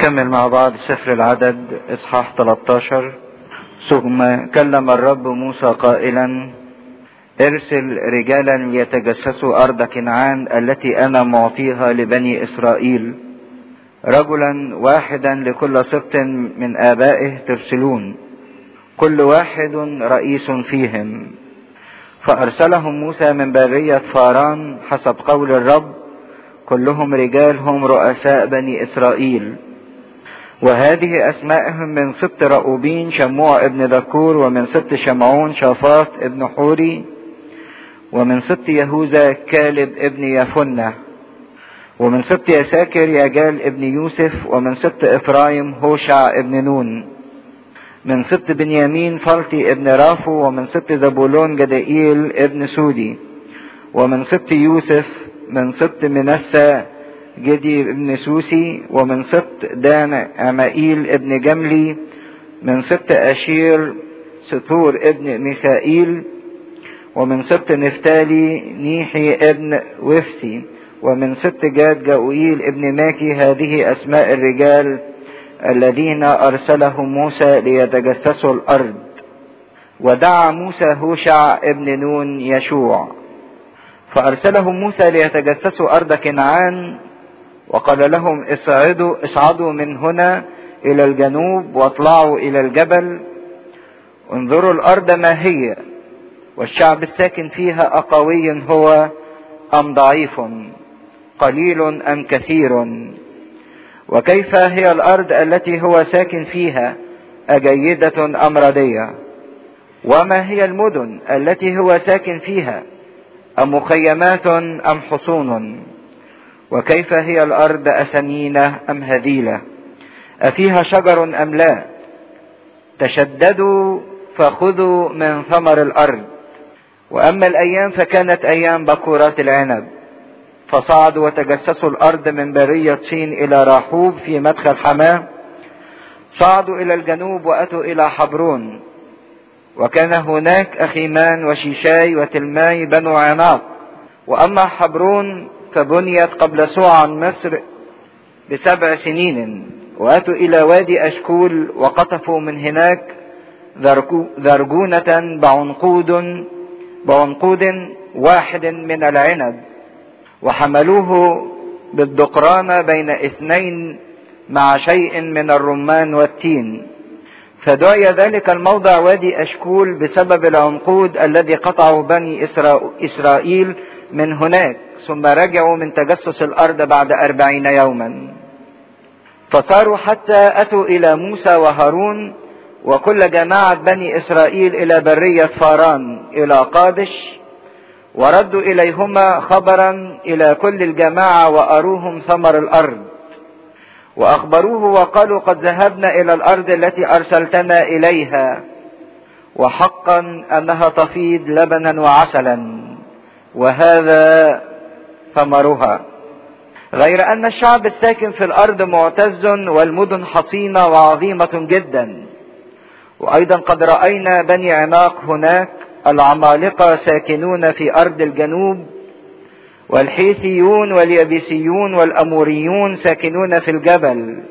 نكمل مع بعض سفر العدد اصحاح 13 ثم كلم الرب موسى قائلا ارسل رجالا ليتجسسوا ارض كنعان التي انا معطيها لبني اسرائيل رجلا واحدا لكل سبط من ابائه ترسلون كل واحد رئيس فيهم فارسلهم موسى من برية فاران حسب قول الرب كلهم رجال هم رؤساء بني اسرائيل وهذه اسمائهم من سبط رؤوبين شموع ابن ذكور ومن سبط شمعون شافاط ابن حوري ومن سبط يهوذا كالب ابن يفنة ومن سبط يساكر يجال ابن يوسف ومن سبط افرايم هوشع ابن نون من سبط بنيامين فلطي ابن رافو ومن سبط زبولون جدائيل ابن سودي ومن سبط يوسف من سبط منسى جدي ابن سوسي ومن سبط دان عمائيل ابن جملي من سبط أشير ستور ابن ميخائيل ومن سبط نفتالي نيحي ابن وفسي ومن سبط جاد جاوئيل ابن ماكي هذه أسماء الرجال الذين أرسلهم موسى ليتجسسوا الأرض ودعا موسى هوشع ابن نون يشوع فأرسلهم موسى ليتجسسوا أرض كنعان وقال لهم اصعدوا اصعدوا من هنا إلى الجنوب واطلعوا إلى الجبل انظروا الأرض ما هي والشعب الساكن فيها أقوي هو أم ضعيف قليل أم كثير وكيف هي الأرض التي هو ساكن فيها أجيدة أم ردية وما هي المدن التي هو ساكن فيها أم مخيمات أم حصون وكيف هي الأرض أسمينة أم هذيلة أفيها شجر أم لا تشددوا فخذوا من ثمر الأرض وأما الأيام فكانت أيام بكورات العنب فصعدوا وتجسسوا الأرض من برية صين إلى راحوب في مدخل حماه صعدوا إلى الجنوب وأتوا إلى حبرون وكان هناك أخيمان وشيشاي وتلماي بنو عناق وأما حبرون فبنيت قبل سوع عن مصر بسبع سنين وأتوا إلى وادي أشكول وقطفوا من هناك ذرجونة بعنقود بعنقود واحد من العنب وحملوه بالدقران بين اثنين مع شيء من الرمان والتين فدعي ذلك الموضع وادي أشكول بسبب العنقود الذي قطعه بني إسرائيل من هناك ثم رجعوا من تجسس الأرض بعد أربعين يوما فصاروا حتى أتوا إلى موسى وهارون وكل جماعة بني إسرائيل إلى برية فاران إلى قادش وردوا إليهما خبرا إلى كل الجماعة وأروهم ثمر الأرض وأخبروه وقالوا قد ذهبنا إلى الأرض التي أرسلتنا إليها وحقا أنها تفيض لبنا وعسلا وهذا ثمرها غير أن الشعب الساكن في الأرض معتز والمدن حصينة وعظيمة جدا وأيضا قد رأينا بني عماق هناك العمالقة ساكنون في أرض الجنوب والحيثيون واليابسيون والأموريون ساكنون في الجبل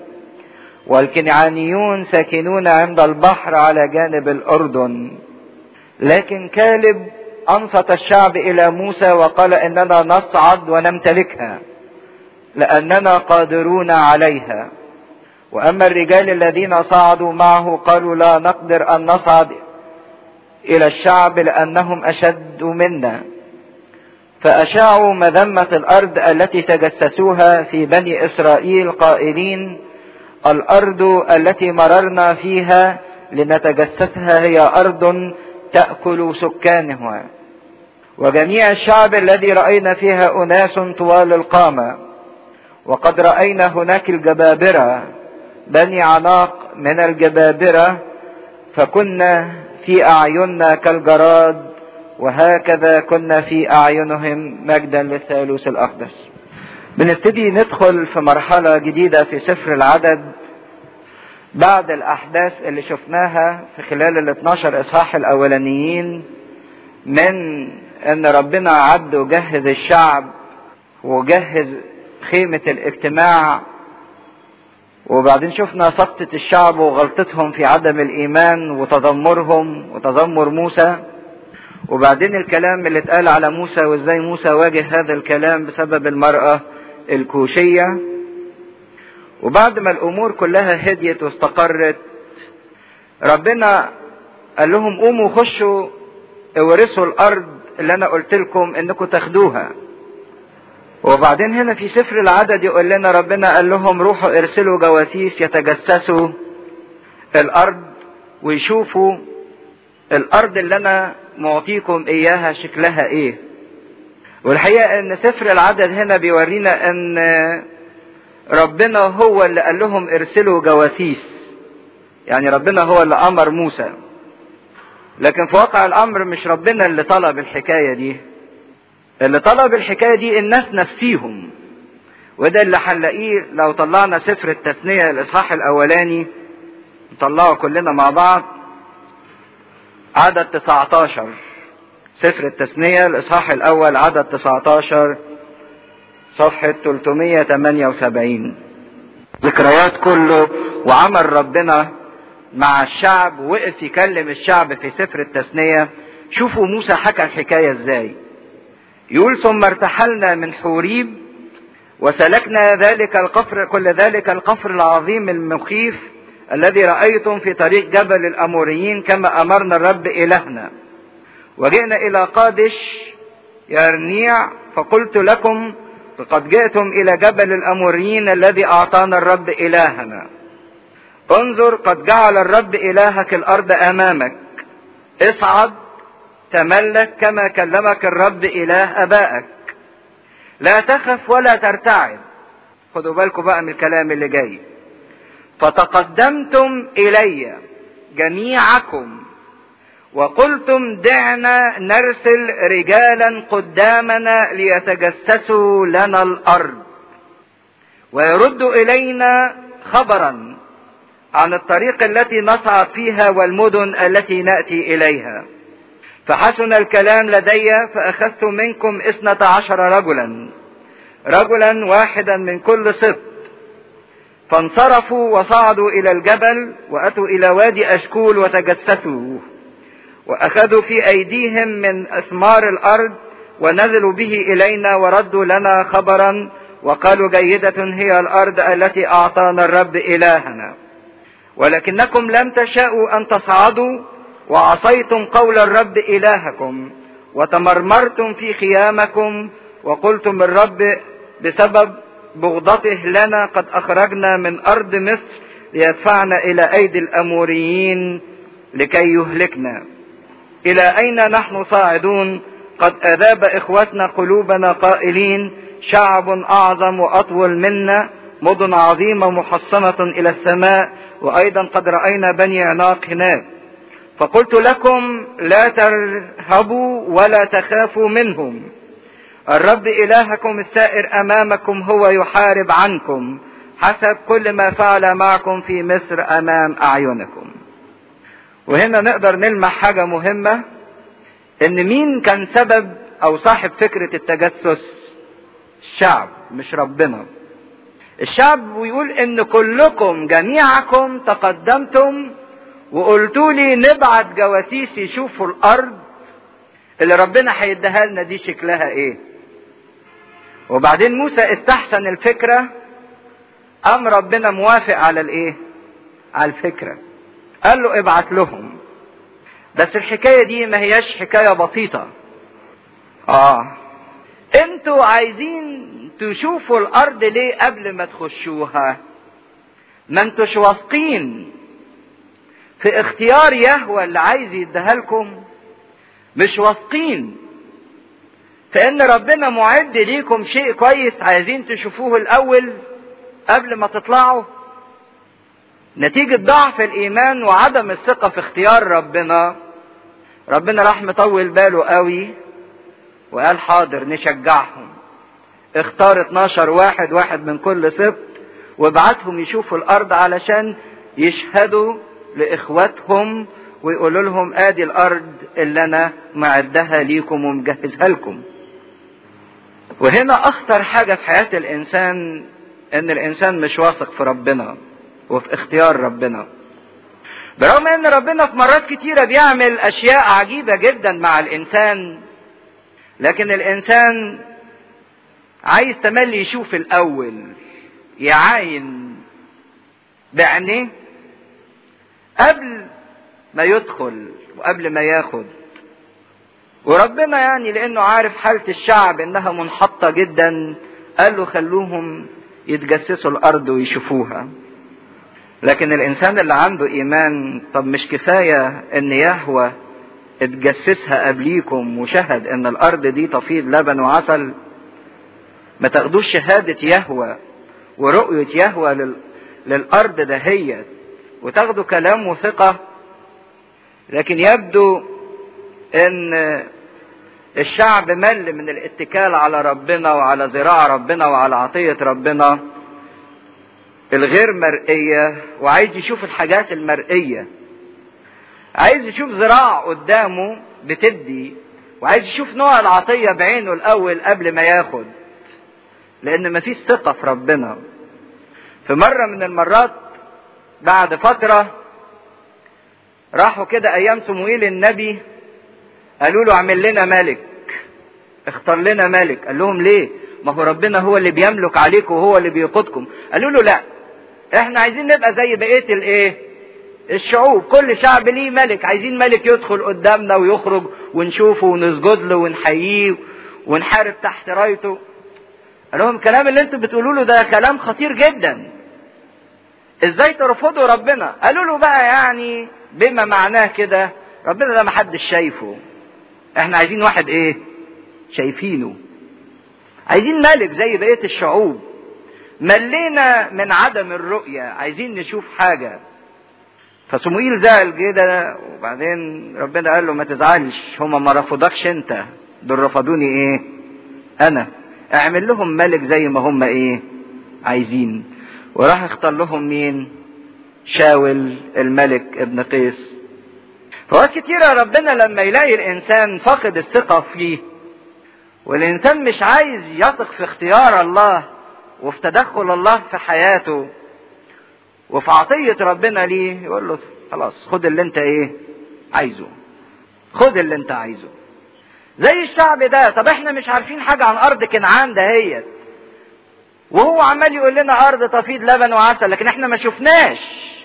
والكنعانيون ساكنون عند البحر على جانب الأردن لكن كالب أنصت الشعب إلى موسى وقال إننا نصعد ونمتلكها لأننا قادرون عليها وأما الرجال الذين صعدوا معه قالوا لا نقدر أن نصعد إلى الشعب لأنهم أشد منا فأشاعوا مذمة الأرض التي تجسسوها في بني إسرائيل قائلين الأرض التي مررنا فيها لنتجسسها هي أرض تأكل سكانها وجميع الشعب الذي رأينا فيها أناس طوال القامة وقد رأينا هناك الجبابرة بني عناق من الجبابرة فكنا في أعيننا كالجراد وهكذا كنا في أعينهم مجدا للثالوث الأقدس بنبتدي ندخل في مرحلة جديدة في سفر العدد بعد الأحداث اللي شفناها في خلال ال 12 إصحاح الأولانيين من إن ربنا عد وجهز الشعب وجهز خيمة الاجتماع وبعدين شفنا سقطة الشعب وغلطتهم في عدم الإيمان وتذمرهم وتذمر موسى وبعدين الكلام اللي اتقال على موسى وازاي موسى واجه هذا الكلام بسبب المرأة الكوشية وبعد ما الأمور كلها هديت واستقرت ربنا قال لهم قوموا خشوا اورثوا الأرض اللي أنا قلت لكم إنكم تاخدوها وبعدين هنا في سفر العدد يقول لنا ربنا قال لهم روحوا ارسلوا جواسيس يتجسسوا الارض ويشوفوا الارض اللي انا معطيكم اياها شكلها ايه والحقيقه ان سفر العدد هنا بيورينا ان ربنا هو اللي قال لهم ارسلوا جواسيس يعني ربنا هو اللي امر موسى لكن في واقع الامر مش ربنا اللي طلب الحكايه دي اللي طلب الحكايه دي الناس نفسيهم وده اللي هنلاقيه لو طلعنا سفر التثنيه الاصحاح الاولاني نطلعه كلنا مع بعض عدد 19 سفر التثنيه الاصحاح الاول عدد 19 صفحه 378 ذكريات كله وعمل ربنا مع الشعب وقف يكلم الشعب في سفر التثنيه شوفوا موسى حكى الحكايه ازاي يقول ثم ارتحلنا من حوريب وسلكنا ذلك القفر كل ذلك القفر العظيم المخيف الذي رأيتم في طريق جبل الأموريين كما أمرنا الرب إلهنا وجئنا إلى قادش يرنيع فقلت لكم لقد جئتم إلى جبل الأموريين الذي أعطانا الرب إلهنا انظر قد جعل الرب إلهك الأرض أمامك اصعد تملك كما كلمك الرب إله أبائك لا تخف ولا ترتعد خدوا بالكم بقى من الكلام اللي جاي فتقدمتم إلي جميعكم وقلتم دعنا نرسل رجالا قدامنا ليتجسسوا لنا الأرض ويردوا إلينا خبرا عن الطريق التي نصعد فيها والمدن التي نأتي إليها فحسن الكلام لدي فأخذت منكم اثنة عشر رجلا رجلا واحدا من كل سبط فانصرفوا وصعدوا إلى الجبل وأتوا إلى وادي أشكول وتجسسوا وأخذوا في أيديهم من أثمار الأرض ونزلوا به إلينا وردوا لنا خبرا وقالوا جيدة هي الأرض التي أعطانا الرب إلهنا ولكنكم لم تشاءوا أن تصعدوا وعصيتم قول الرب إلهكم وتمرمرتم في خيامكم وقلتم الرب بسبب بغضته لنا قد أخرجنا من أرض مصر ليدفعنا إلى أيدي الأموريين لكي يهلكنا إلى أين نحن صاعدون قد أذاب إخوتنا قلوبنا قائلين شعب أعظم وأطول منا مدن عظيمة محصنة إلى السماء وأيضا قد رأينا بني عناق هناك فقلت لكم لا ترهبوا ولا تخافوا منهم الرب إلهكم السائر أمامكم هو يحارب عنكم حسب كل ما فعل معكم في مصر أمام أعينكم وهنا نقدر نلمح حاجة مهمة إن مين كان سبب أو صاحب فكرة التجسس الشعب مش ربنا الشعب بيقول إن كلكم جميعكم تقدمتم وقلتوا لي نبعت جواسيس يشوفوا الارض اللي ربنا هيديها لنا دي شكلها ايه وبعدين موسى استحسن الفكره قام ربنا موافق على الايه على الفكره قال له ابعت لهم بس الحكايه دي ما هياش حكايه بسيطه اه انتوا عايزين تشوفوا الارض ليه قبل ما تخشوها ما انتوش واثقين في اختيار يهوى اللي عايز يديها لكم مش واثقين فان ربنا معد ليكم شيء كويس عايزين تشوفوه الاول قبل ما تطلعوا نتيجة ضعف الإيمان وعدم الثقة في اختيار ربنا ربنا راح مطول باله قوي وقال حاضر نشجعهم اختار 12 واحد واحد من كل سبط وابعتهم يشوفوا الأرض علشان يشهدوا لإخواتهم ويقولوا لهم ادي الارض اللي انا معدها ليكم ومجهزها لكم وهنا اخطر حاجة في حياة الانسان ان الانسان مش واثق في ربنا وفي اختيار ربنا برغم ان ربنا في مرات كتيرة بيعمل اشياء عجيبة جدا مع الانسان لكن الانسان عايز تملي يشوف الاول يعاين بعينيه قبل ما يدخل وقبل ما ياخد وربنا يعني لانه عارف حالة الشعب انها منحطة جدا قال له خلوهم يتجسسوا الارض ويشوفوها لكن الانسان اللي عنده ايمان طب مش كفاية ان يهوى اتجسسها قبليكم وشهد ان الارض دي تفيض لبن وعسل ما تاخدوش شهادة يهوى ورؤية يهوى لل... للارض دهيت وتاخدوا كلام وثقة لكن يبدو ان الشعب مل من الاتكال على ربنا وعلى ذراع ربنا وعلى عطية ربنا الغير مرئية وعايز يشوف الحاجات المرئية عايز يشوف ذراع قدامه بتدي وعايز يشوف نوع العطية بعينه الأول قبل ما ياخد لأن مفيش ثقة في ربنا في مرة من المرات بعد فترة راحوا كده أيام صموئيل النبي قالوا له اعمل لنا ملك اختار لنا ملك قال لهم ليه ما هو ربنا هو اللي بيملك عليكم وهو اللي بيقودكم قالوا له لا احنا عايزين نبقى زي بقيه الايه الشعوب كل شعب ليه ملك عايزين ملك يدخل قدامنا ويخرج ونشوفه ونسجد له ونحييه ونحارب تحت رايته قال لهم الكلام اللي انتوا بتقولوا له ده كلام خطير جدا ازاي ترفضوا ربنا قالوا له بقى يعني بما معناه كده ربنا ده محدش شايفه احنا عايزين واحد ايه شايفينه عايزين ملك زي بقية الشعوب ملينا من عدم الرؤية عايزين نشوف حاجة فصموئيل زعل كده وبعدين ربنا قال له ما تزعلش هما ما رفضكش انت دول رفضوني ايه انا اعمل لهم ملك زي ما هم ايه عايزين وراح اختار لهم مين شاول الملك ابن قيس فوقت كتيرة ربنا لما يلاقي الإنسان فاقد الثقة فيه والإنسان مش عايز يثق في اختيار الله وفي تدخل الله في حياته وفي عطية ربنا ليه يقول له خلاص خد اللي انت ايه عايزه خد اللي انت عايزه زي الشعب ده طب احنا مش عارفين حاجة عن أرض كنعان دهيت وهو عمال يقول لنا أرض تفيض لبن وعسل لكن احنا ما شفناش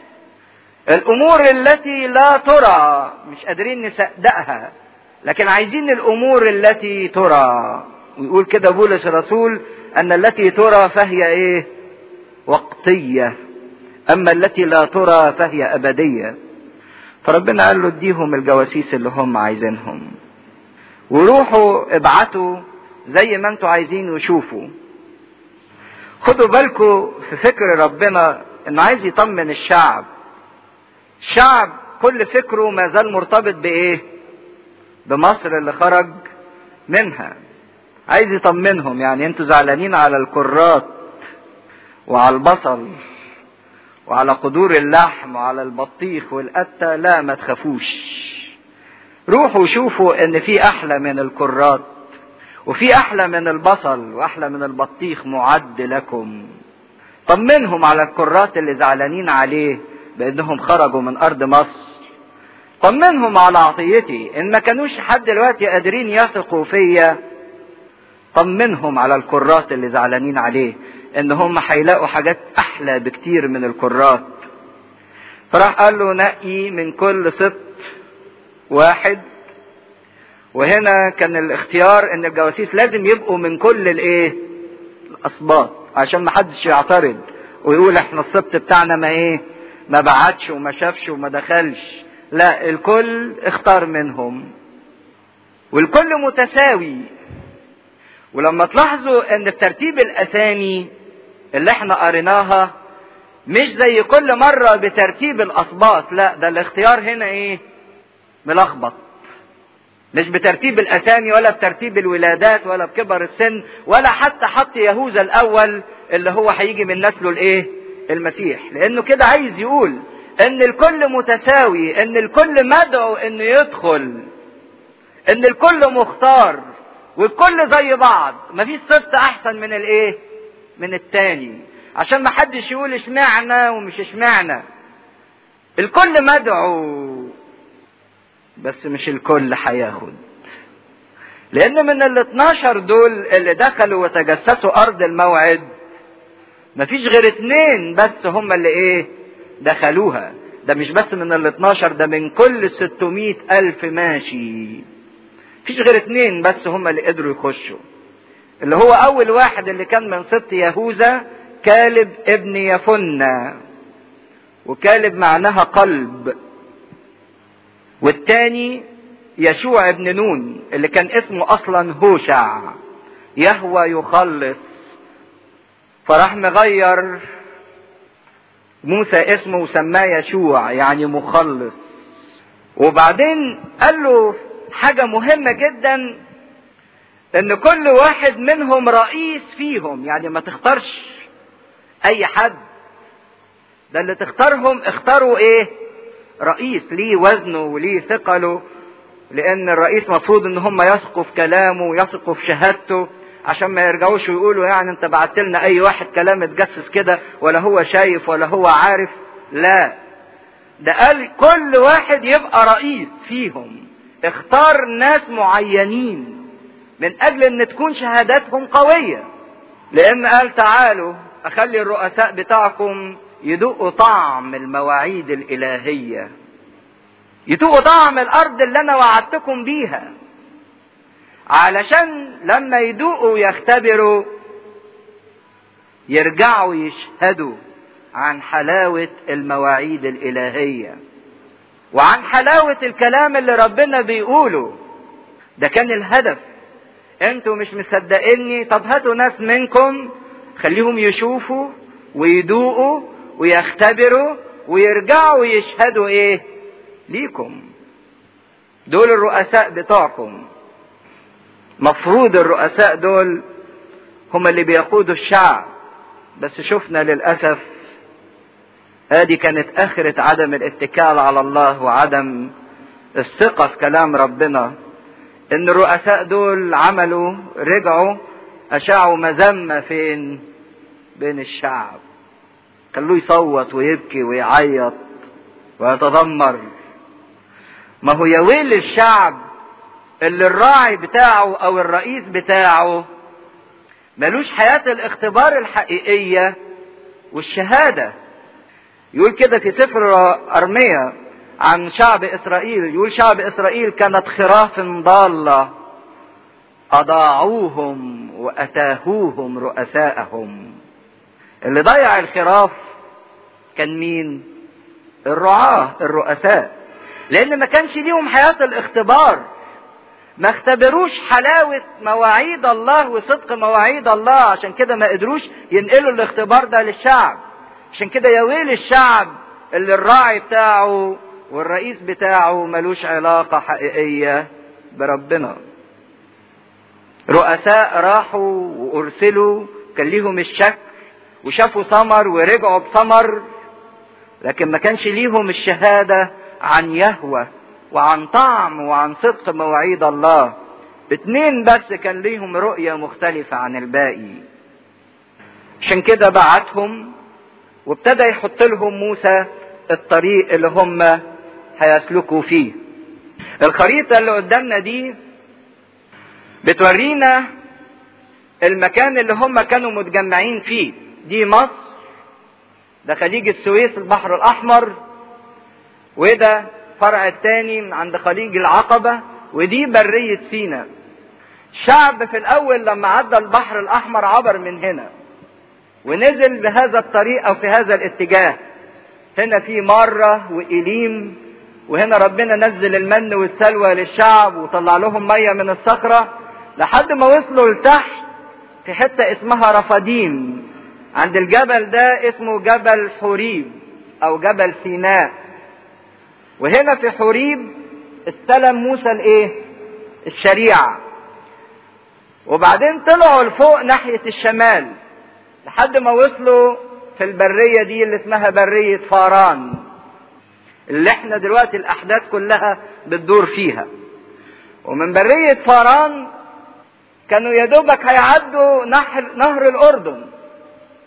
الامور التي لا ترى مش قادرين نصدقها لكن عايزين الامور التي ترى ويقول كده بولس الرسول ان التي ترى فهي ايه وقتيه اما التي لا ترى فهي ابديه فربنا قال له اديهم الجواسيس اللي هم عايزينهم وروحوا ابعتوا زي ما انتوا عايزين وشوفوا خدوا بالكم في فكر ربنا انه عايز يطمن الشعب شعب كل فكره ما زال مرتبط بايه بمصر اللي خرج منها عايز يطمنهم يعني انتوا زعلانين على الكرات وعلى البصل وعلى قدور اللحم وعلى البطيخ والقتة لا ما تخافوش روحوا شوفوا ان في احلى من الكرات وفي احلى من البصل واحلى من البطيخ معد لكم طمنهم على الكرات اللي زعلانين عليه بانهم خرجوا من ارض مصر طمنهم على عطيتي ان ما كانوش لحد دلوقتي قادرين يثقوا فيا طمنهم على الكرات اللي زعلانين عليه ان هم هيلاقوا حاجات احلى بكتير من الكرات فراح قال له نقي من كل سبط واحد وهنا كان الاختيار ان الجواسيس لازم يبقوا من كل الايه الاسباط عشان ما حدش يعترض ويقول احنا السبط بتاعنا ما ايه ما بعتش وما شافش وما دخلش لا الكل اختار منهم والكل متساوي ولما تلاحظوا ان الترتيب الاسامي اللي احنا قريناها مش زي كل مرة بترتيب الاسباط لا ده الاختيار هنا ايه ملخبط مش بترتيب الاسامي ولا بترتيب الولادات ولا بكبر السن ولا حتى حط يهوذا الاول اللي هو هيجي من نسله الايه المسيح لانه كده عايز يقول ان الكل متساوي ان الكل مدعو انه يدخل ان الكل مختار والكل زي بعض مفيش سبت احسن من الايه من التاني عشان ما حدش يقول اشمعنا ومش اشمعنا الكل مدعو بس مش الكل هياخد لان من ال 12 دول اللي دخلوا وتجسسوا ارض الموعد مفيش غير اتنين بس هم اللي ايه دخلوها ده مش بس من ال 12 ده من كل 600 الف ماشي مفيش غير اتنين بس هم اللي قدروا يخشوا اللي هو اول واحد اللي كان من سبط يهوذا كالب ابن يفنى وكالب معناها قلب والتاني يشوع ابن نون اللي كان اسمه اصلا هوشع يهوى يخلص فراح مغير موسى اسمه وسماه يشوع يعني مخلص وبعدين قال له حاجة مهمة جدا ان كل واحد منهم رئيس فيهم يعني ما تختارش اي حد ده اللي تختارهم اختاروا ايه رئيس ليه وزنه وليه ثقله لان الرئيس مفروض ان هم يثقوا في كلامه ويثقوا في شهادته عشان ما يرجعوش ويقولوا يعني انت بعت لنا اي واحد كلام اتجسس كده ولا هو شايف ولا هو عارف لا ده قال كل واحد يبقى رئيس فيهم اختار ناس معينين من اجل ان تكون شهاداتهم قوية لان قال تعالوا اخلي الرؤساء بتاعكم يدوقوا طعم المواعيد الالهية يدوقوا طعم الارض اللي انا وعدتكم بيها علشان لما يدوقوا ويختبروا يرجعوا يشهدوا عن حلاوة المواعيد الإلهية وعن حلاوة الكلام اللي ربنا بيقوله ده كان الهدف انتوا مش مصدقيني طب هاتوا ناس منكم خليهم يشوفوا ويدوقوا ويختبروا ويرجعوا يشهدوا ايه ليكم دول الرؤساء بتوعكم مفروض الرؤساء دول هم اللي بيقودوا الشعب بس شفنا للأسف ادي كانت اخرة عدم الاتكال على الله وعدم الثقة في كلام ربنا ان الرؤساء دول عملوا رجعوا اشاعوا مذمة فين بين الشعب خلوه يصوت ويبكي ويعيط ويتذمر ما هو يا ويل الشعب اللي الراعي بتاعه او الرئيس بتاعه ملوش حياة الاختبار الحقيقية والشهادة يقول كده في سفر أرمية عن شعب إسرائيل يقول شعب إسرائيل كانت خراف ضالة أضاعوهم وأتاهوهم رؤساءهم اللي ضيع الخراف كان مين الرعاة الرؤساء لأن ما كانش ليهم حياة الاختبار ما اختبروش حلاوة مواعيد الله وصدق مواعيد الله عشان كده ما قدروش ينقلوا الاختبار ده للشعب عشان كده يا ويل الشعب اللي الراعي بتاعه والرئيس بتاعه ملوش علاقة حقيقية بربنا رؤساء راحوا وارسلوا كان ليهم الشك وشافوا ثمر ورجعوا بثمر لكن ما كانش ليهم الشهادة عن يهوه وعن طعم وعن صدق مواعيد الله اتنين بس كان ليهم رؤية مختلفة عن الباقي عشان كده بعتهم وابتدى يحط لهم موسى الطريق اللي هم هيسلكوا فيه الخريطة اللي قدامنا دي بتورينا المكان اللي هم كانوا متجمعين فيه دي مصر ده خليج السويس البحر الأحمر وده الفرع الثاني عند خليج العقبة ودي برية سينا الشعب في الأول لما عدى البحر الأحمر عبر من هنا ونزل بهذا الطريق أو في هذا الاتجاه هنا في مرة وإليم وهنا ربنا نزل المن والسلوى للشعب وطلع لهم مية من الصخرة لحد ما وصلوا لتحت في حتة اسمها رفاديم عند الجبل ده اسمه جبل حوريب أو جبل سيناء وهنا في حوريب استلم موسى الايه الشريعة وبعدين طلعوا لفوق ناحية الشمال لحد ما وصلوا في البرية دي اللي اسمها برية فاران اللي احنا دلوقتي الاحداث كلها بتدور فيها ومن برية فاران كانوا يا دوبك هيعدوا نهر, نهر الاردن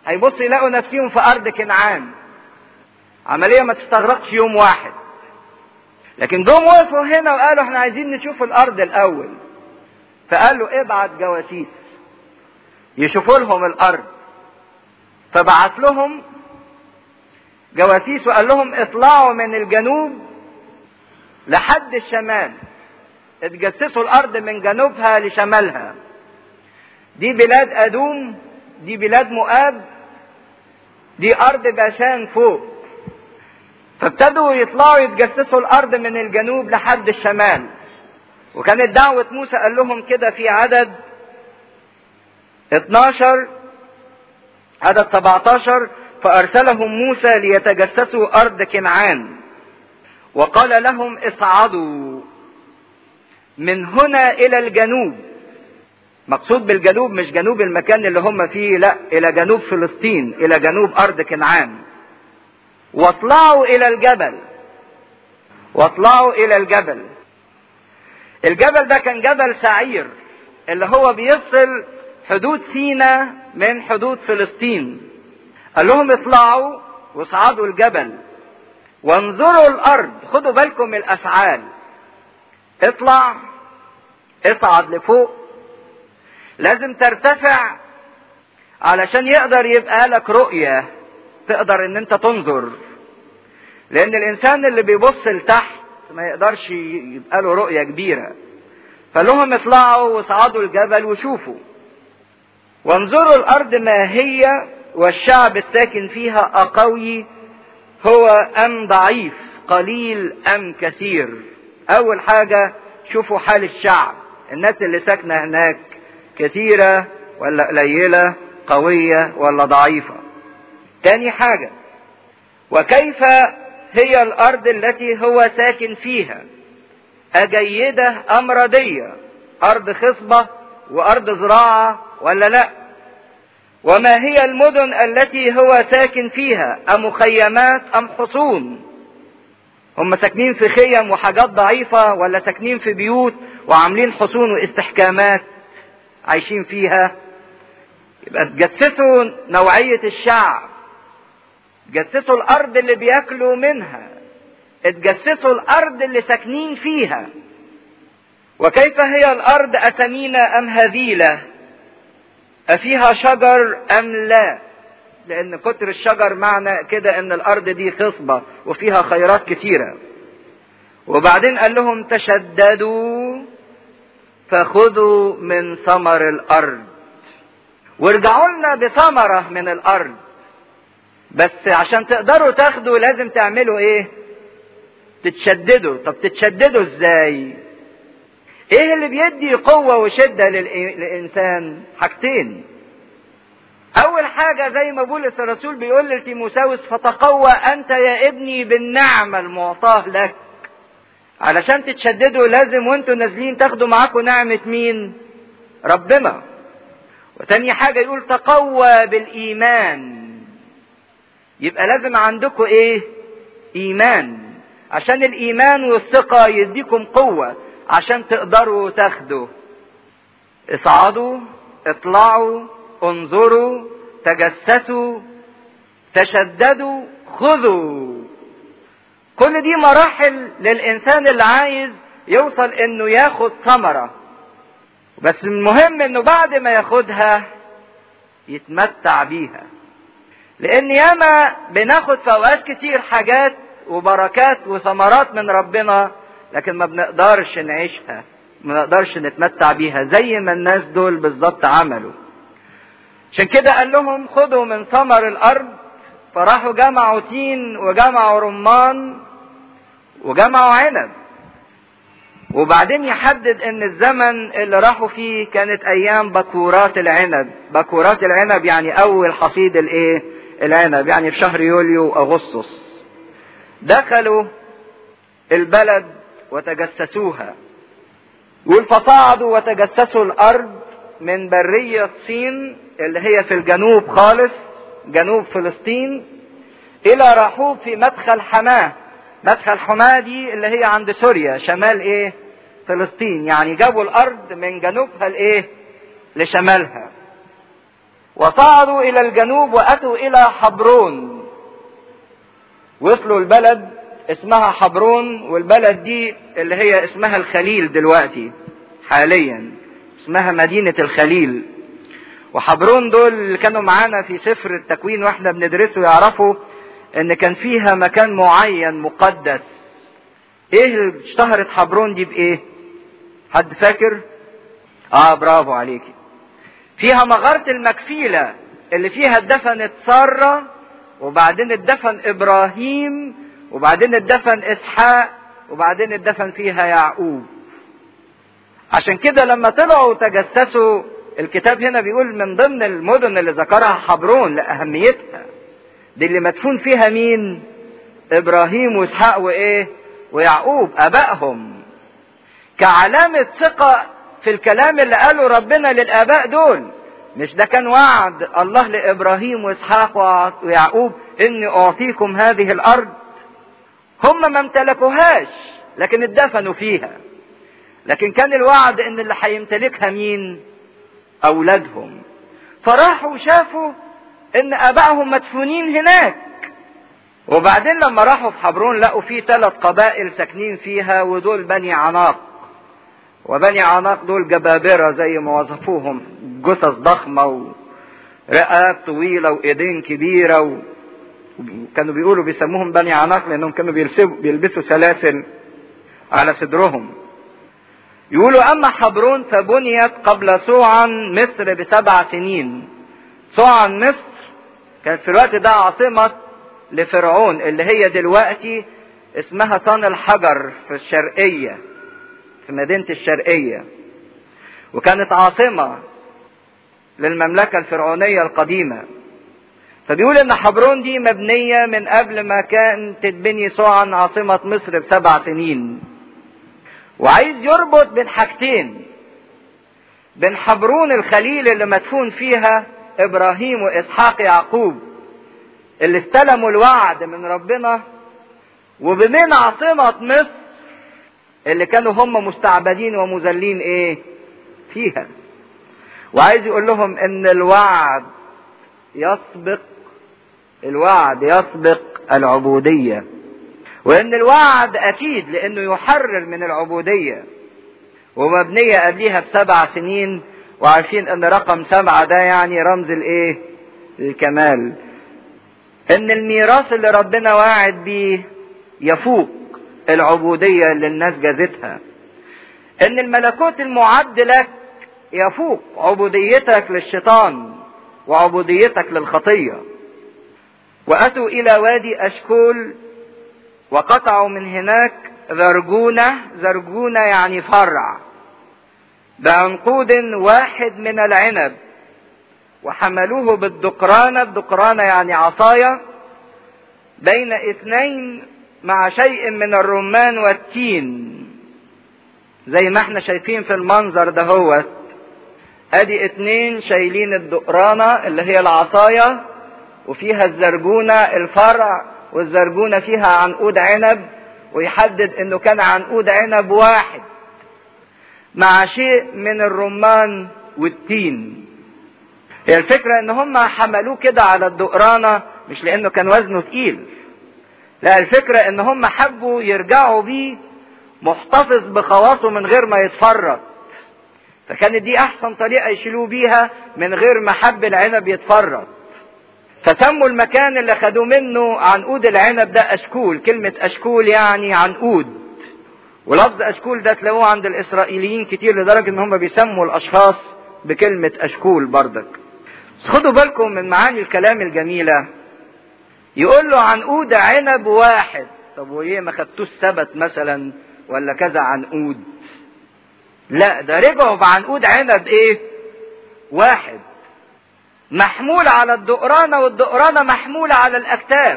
هيبص يلاقوا نفسهم في ارض كنعان عملية ما تستغرقش يوم واحد لكن جم وقفوا هنا وقالوا احنا عايزين نشوف الارض الاول فقال له ابعت جواسيس يشوفوا لهم الارض فبعت لهم جواسيس وقال لهم اطلعوا من الجنوب لحد الشمال اتجسسوا الارض من جنوبها لشمالها دي بلاد ادوم دي بلاد مؤاب دي ارض باشان فوق فابتدوا يطلعوا يتجسسوا الارض من الجنوب لحد الشمال وكانت دعوة موسى قال لهم كده في عدد 12 عدد 17 فأرسلهم موسى ليتجسسوا أرض كنعان وقال لهم اصعدوا من هنا إلى الجنوب مقصود بالجنوب مش جنوب المكان اللي هم فيه لا إلى جنوب فلسطين إلى جنوب أرض كنعان واطلعوا إلى الجبل واطلعوا إلى الجبل الجبل ده كان جبل سعير اللي هو بيفصل حدود سينا من حدود فلسطين قال لهم اطلعوا واصعدوا الجبل وانظروا الارض خدوا بالكم من الافعال اطلع اصعد لفوق لازم ترتفع علشان يقدر يبقى لك رؤية تقدر ان انت تنظر لان الانسان اللي بيبص لتحت ما يقدرش يبقى له رؤية كبيرة فلهم اطلعوا واصعدوا الجبل وشوفوا وانظروا الارض ما هي والشعب الساكن فيها اقوي هو ام ضعيف قليل ام كثير اول حاجة شوفوا حال الشعب الناس اللي ساكنة هناك كثيرة ولا قليلة قوية ولا ضعيفة تاني حاجة وكيف هي الارض التي هو ساكن فيها اجيدة ام ردية ارض خصبة وارض زراعة ولا لا وما هي المدن التي هو ساكن فيها امخيمات ام حصون هم ساكنين في خيم وحاجات ضعيفة ولا ساكنين في بيوت وعاملين حصون واستحكامات عايشين فيها يبقى تجسسوا نوعية الشعب تجسسوا الارض اللي بياكلوا منها اتجسسوا الارض اللي ساكنين فيها وكيف هي الارض اثمينة ام هذيلة افيها شجر ام لا لان كتر الشجر معنى كده ان الارض دي خصبة وفيها خيرات كثيرة وبعدين قال لهم تشددوا فخذوا من ثمر الارض وارجعوا لنا بثمرة من الارض بس عشان تقدروا تاخدوا لازم تعملوا ايه تتشددوا طب تتشددوا ازاي ايه اللي بيدي قوة وشدة للانسان حاجتين اول حاجة زي ما بولس الرسول بيقول لتيموساوس فتقوى انت يا ابني بالنعمة المعطاة لك علشان تتشددوا لازم وانتوا نازلين تاخدوا معاكم نعمة مين ربنا وتاني حاجة يقول تقوى بالايمان يبقى لازم عندكم ايه ايمان عشان الايمان والثقة يديكم قوة عشان تقدروا تاخدوا اصعدوا اطلعوا انظروا تجسسوا تشددوا خذوا كل دي مراحل للانسان اللي عايز يوصل انه ياخد ثمرة بس المهم انه بعد ما ياخدها يتمتع بيها لان ياما بناخد في اوقات كتير حاجات وبركات وثمرات من ربنا لكن ما بنقدرش نعيشها ما نقدرش نتمتع بيها زي ما الناس دول بالظبط عملوا عشان كده قال لهم خدوا من ثمر الارض فراحوا جمعوا تين وجمعوا رمان وجمعوا عنب وبعدين يحدد ان الزمن اللي راحوا فيه كانت ايام بكورات العنب بكورات العنب يعني اول حصيد الايه العنب يعني في شهر يوليو واغسطس دخلوا البلد وتجسسوها يقول فصعدوا وتجسسوا الارض من برية صين اللي هي في الجنوب خالص جنوب فلسطين الى رحوب في مدخل حماه مدخل حماه دي اللي هي عند سوريا شمال ايه فلسطين يعني جابوا الارض من جنوبها لايه لشمالها وصعدوا الى الجنوب واتوا الى حبرون وصلوا البلد اسمها حبرون والبلد دي اللي هي اسمها الخليل دلوقتي حاليا اسمها مدينة الخليل وحبرون دول اللي كانوا معانا في سفر التكوين واحنا بندرسه يعرفوا ان كان فيها مكان معين مقدس ايه اللي اشتهرت حبرون دي بايه حد فاكر اه برافو عليكي فيها مغارة المكفيلة اللي فيها اتدفنت سارة وبعدين اتدفن ابراهيم وبعدين اتدفن اسحاق وبعدين اتدفن فيها يعقوب عشان كده لما طلعوا تجسسوا الكتاب هنا بيقول من ضمن المدن اللي ذكرها حبرون لأهميتها دي اللي مدفون فيها مين ابراهيم واسحاق وايه ويعقوب ابائهم كعلامة ثقة في الكلام اللي قاله ربنا للاباء دول مش ده كان وعد الله لابراهيم واسحاق ويعقوب اني اعطيكم هذه الارض هم ما امتلكوهاش لكن اتدفنوا فيها لكن كان الوعد ان اللي هيمتلكها مين اولادهم فراحوا شافوا ان ابائهم مدفونين هناك وبعدين لما راحوا في حبرون لقوا في ثلاث قبائل ساكنين فيها ودول بني عناق وبني عناق دول جبابرة زي ما وصفوهم جثث ضخمة ورقاب طويلة وايدين كبيرة و... كانوا بيقولوا بيسموهم بني عناق لانهم كانوا بيلبسوا سلاسل على صدرهم يقولوا اما حبرون فبنيت قبل سوعا مصر بسبع سنين سوعا مصر كانت في الوقت ده عاصمة لفرعون اللي هي دلوقتي اسمها صن الحجر في الشرقية في مدينة الشرقية وكانت عاصمة للمملكة الفرعونية القديمة فبيقول ان حبرون دي مبنية من قبل ما كان تتبني سوعا عاصمة مصر بسبع سنين وعايز يربط بين حاجتين بين حبرون الخليل اللي مدفون فيها ابراهيم واسحاق يعقوب اللي استلموا الوعد من ربنا وبين عاصمة مصر اللي كانوا هم مستعبدين ومذلين ايه فيها وعايز يقول لهم ان الوعد يسبق الوعد يسبق العبودية وان الوعد اكيد لانه يحرر من العبودية ومبنية قبليها بسبع سنين وعارفين ان رقم سبعة ده يعني رمز الايه الكمال ان الميراث اللي ربنا واعد بيه يفوق العبودية اللي الناس جازتها ان الملكوت المعد لك يفوق عبوديتك للشيطان وعبوديتك للخطية واتوا الى وادي اشكول وقطعوا من هناك ذرجونة ذرجونة يعني فرع بعنقود واحد من العنب وحملوه بالدقرانة الدقرانة يعني عصاية بين اثنين مع شيء من الرمان والتين زي ما احنا شايفين في المنظر ده هو ادي اتنين شايلين الدقرانة اللي هي العصاية وفيها الزرجونة الفرع والزرجونة فيها عنقود عنب ويحدد انه كان عنقود عنب واحد مع شيء من الرمان والتين هي الفكرة ان هم حملوه كده على الدقرانة مش لانه كان وزنه تقيل لا الفكرة ان هم حبوا يرجعوا بيه محتفظ بخواصه من غير ما يتفرط فكانت دي احسن طريقة يشيلوه بيها من غير ما حب العنب يتفرط فسموا المكان اللي خدوه منه عنقود العنب ده اشكول كلمة اشكول يعني عنقود ولفظ اشكول ده تلاقوه عند الاسرائيليين كتير لدرجة ان هم بيسموا الاشخاص بكلمة اشكول بردك بس خدوا بالكم من معاني الكلام الجميلة يقول له عنقود عنب واحد طب وايه ما خدتوش سبت مثلا ولا كذا عنقود لا ده رجعوا بعنقود عنب ايه واحد محمول على الدقرانة والدقرانة محمولة على الأكتاف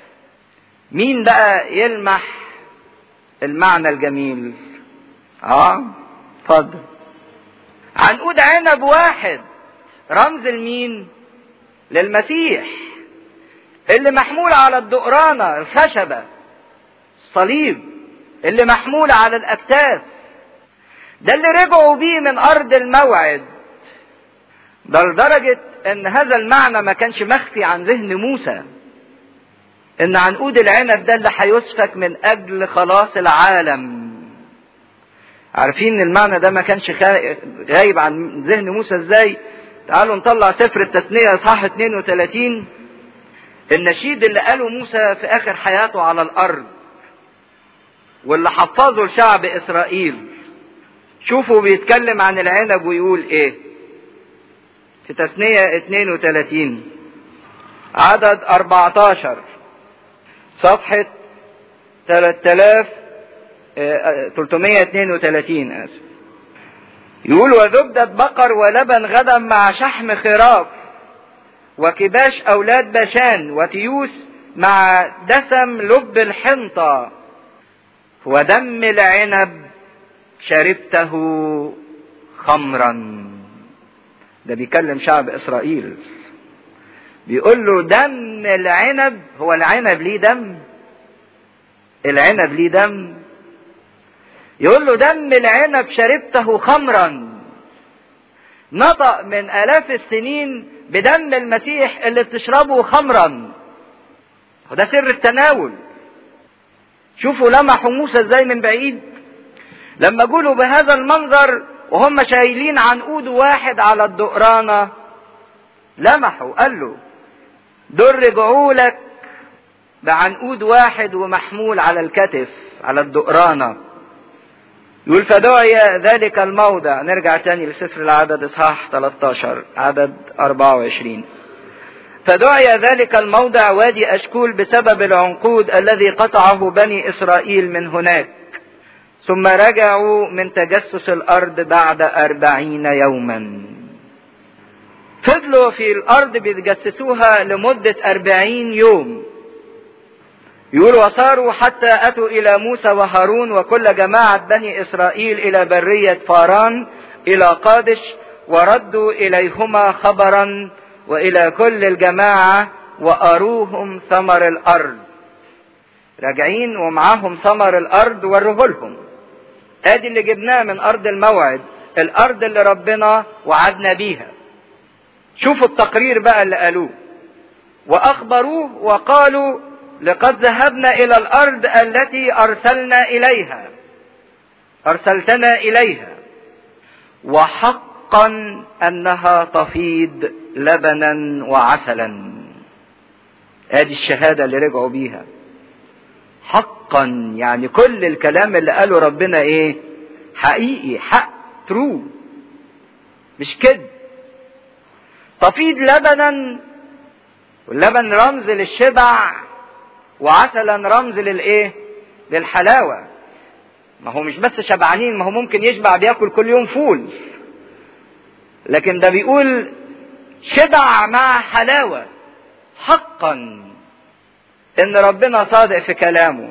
مين بقى يلمح المعنى الجميل اه اتفضل عنقود عنب واحد رمز لمين للمسيح اللي محمول على الدقرانة الخشبة الصليب اللي محمول على الأكتاف ده اللي رجعوا بيه من أرض الموعد ده لدرجة ان هذا المعنى ما كانش مخفي عن ذهن موسى ان عنقود العنب ده اللي هيسفك من اجل خلاص العالم عارفين المعنى ده ما كانش غايب عن ذهن موسى ازاي تعالوا نطلع سفر التثنية اصحاح 32 النشيد اللي قاله موسى في اخر حياته على الارض واللي حفظه لشعب اسرائيل شوفوا بيتكلم عن العنب ويقول ايه في تثنية 32 عدد 14 صفحة 3000 332 اسف يقول وزبدة بقر ولبن غدا مع شحم خراف وكباش أولاد بشان وتيوس مع دسم لب الحنطة ودم العنب شربته خمرا ده بيكلم شعب إسرائيل بيقول له دم العنب هو العنب ليه دم العنب ليه دم يقول له دم العنب شربته خمرا نطق من آلاف السنين بدم المسيح اللي بتشربه خمرا وده سر التناول شوفوا لمحوا موسى ازاي من بعيد لما جولوا بهذا المنظر وهم شايلين عنقود واحد على الدقرانة لمحوا قال له در جعولك بعنقود واحد ومحمول على الكتف على الدقرانه يقول فدعي ذلك الموضع نرجع تاني لسفر العدد اصحاح 13 عدد 24 فدعي ذلك الموضع وادي اشكول بسبب العنقود الذي قطعه بني اسرائيل من هناك ثم رجعوا من تجسس الارض بعد اربعين يوما فضلوا في الارض بيتجسسوها لمدة اربعين يوم يقول وصاروا حتى أتوا إلى موسى وهارون وكل جماعة بني إسرائيل إلى برية فاران إلى قادش وردوا إليهما خبرا وإلى كل الجماعة وأروهم ثمر الأرض راجعين ومعاهم ثمر الأرض وروه لهم ادي اللي جبناه من أرض الموعد الأرض اللي ربنا وعدنا بيها شوفوا التقرير بقى اللي قالوه وأخبروه وقالوا لقد ذهبنا الى الارض التي ارسلنا اليها ارسلتنا اليها وحقا انها تفيض لبنا وعسلا ادي الشهاده اللي رجعوا بيها حقا يعني كل الكلام اللي قاله ربنا ايه حقيقي حق ترو مش كده تفيض لبنا واللبن رمز للشبع وعسلا رمز للايه للحلاوه ما هو مش بس شبعانين ما هو ممكن يشبع بياكل كل يوم فول لكن ده بيقول شبع مع حلاوه حقا ان ربنا صادق في كلامه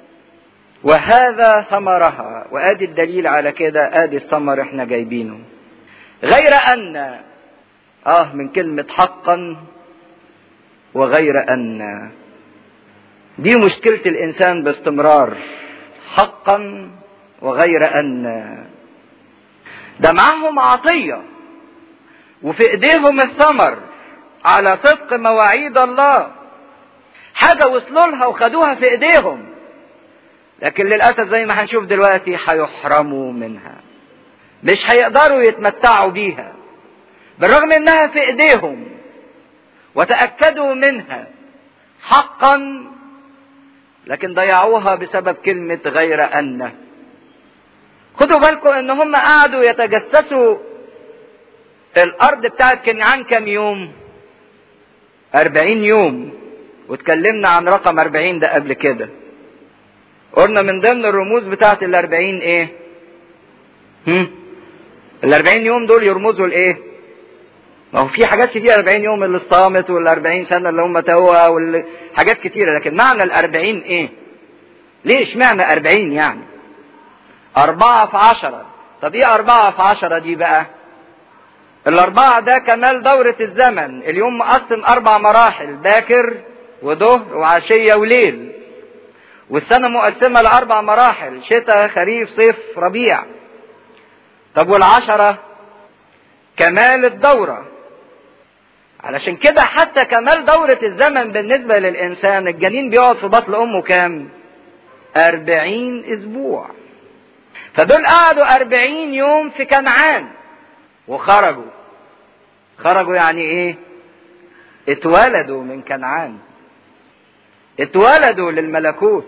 وهذا ثمرها وادي الدليل على كده ادي الثمر احنا جايبينه غير ان اه من كلمه حقا وغير ان دي مشكلة الإنسان باستمرار حقا وغير أن ده معاهم عطية وفي إيديهم الثمر على صدق مواعيد الله حاجة وصلوا لها وخدوها في إيديهم لكن للأسف زي ما هنشوف دلوقتي هيحرموا منها مش هيقدروا يتمتعوا بيها بالرغم انها في ايديهم وتأكدوا منها حقا لكن ضيعوها بسبب كلمة غير أن خدوا بالكم ان هم قعدوا يتجسسوا الارض بتاعت كنعان كام يوم أربعين يوم واتكلمنا عن رقم أربعين ده قبل كده قلنا من ضمن الرموز بتاعت الأربعين ايه هم؟ الأربعين يوم دول يرمزوا لايه ما هو في حاجات كتير 40 يوم اللي اصطامت وال 40 سنه اللي هم توها وحاجات كتيره لكن معنى ال 40 ايه؟ ليه اشمعنى 40 يعني؟ أربعة في عشرة طب ايه أربعة في عشرة دي بقى؟ الأربعة ده كمال دورة الزمن اليوم مقسم أربع مراحل باكر وظهر وعشية وليل والسنة مقسمة لأربع مراحل شتاء خريف صيف ربيع طب والعشرة كمال الدورة علشان كده حتى كمال دورة الزمن بالنسبة للإنسان الجنين بيقعد في بطن أمه كام؟ أربعين أسبوع فدول قعدوا أربعين يوم في كنعان وخرجوا خرجوا يعني إيه؟ اتولدوا من كنعان اتولدوا للملكوت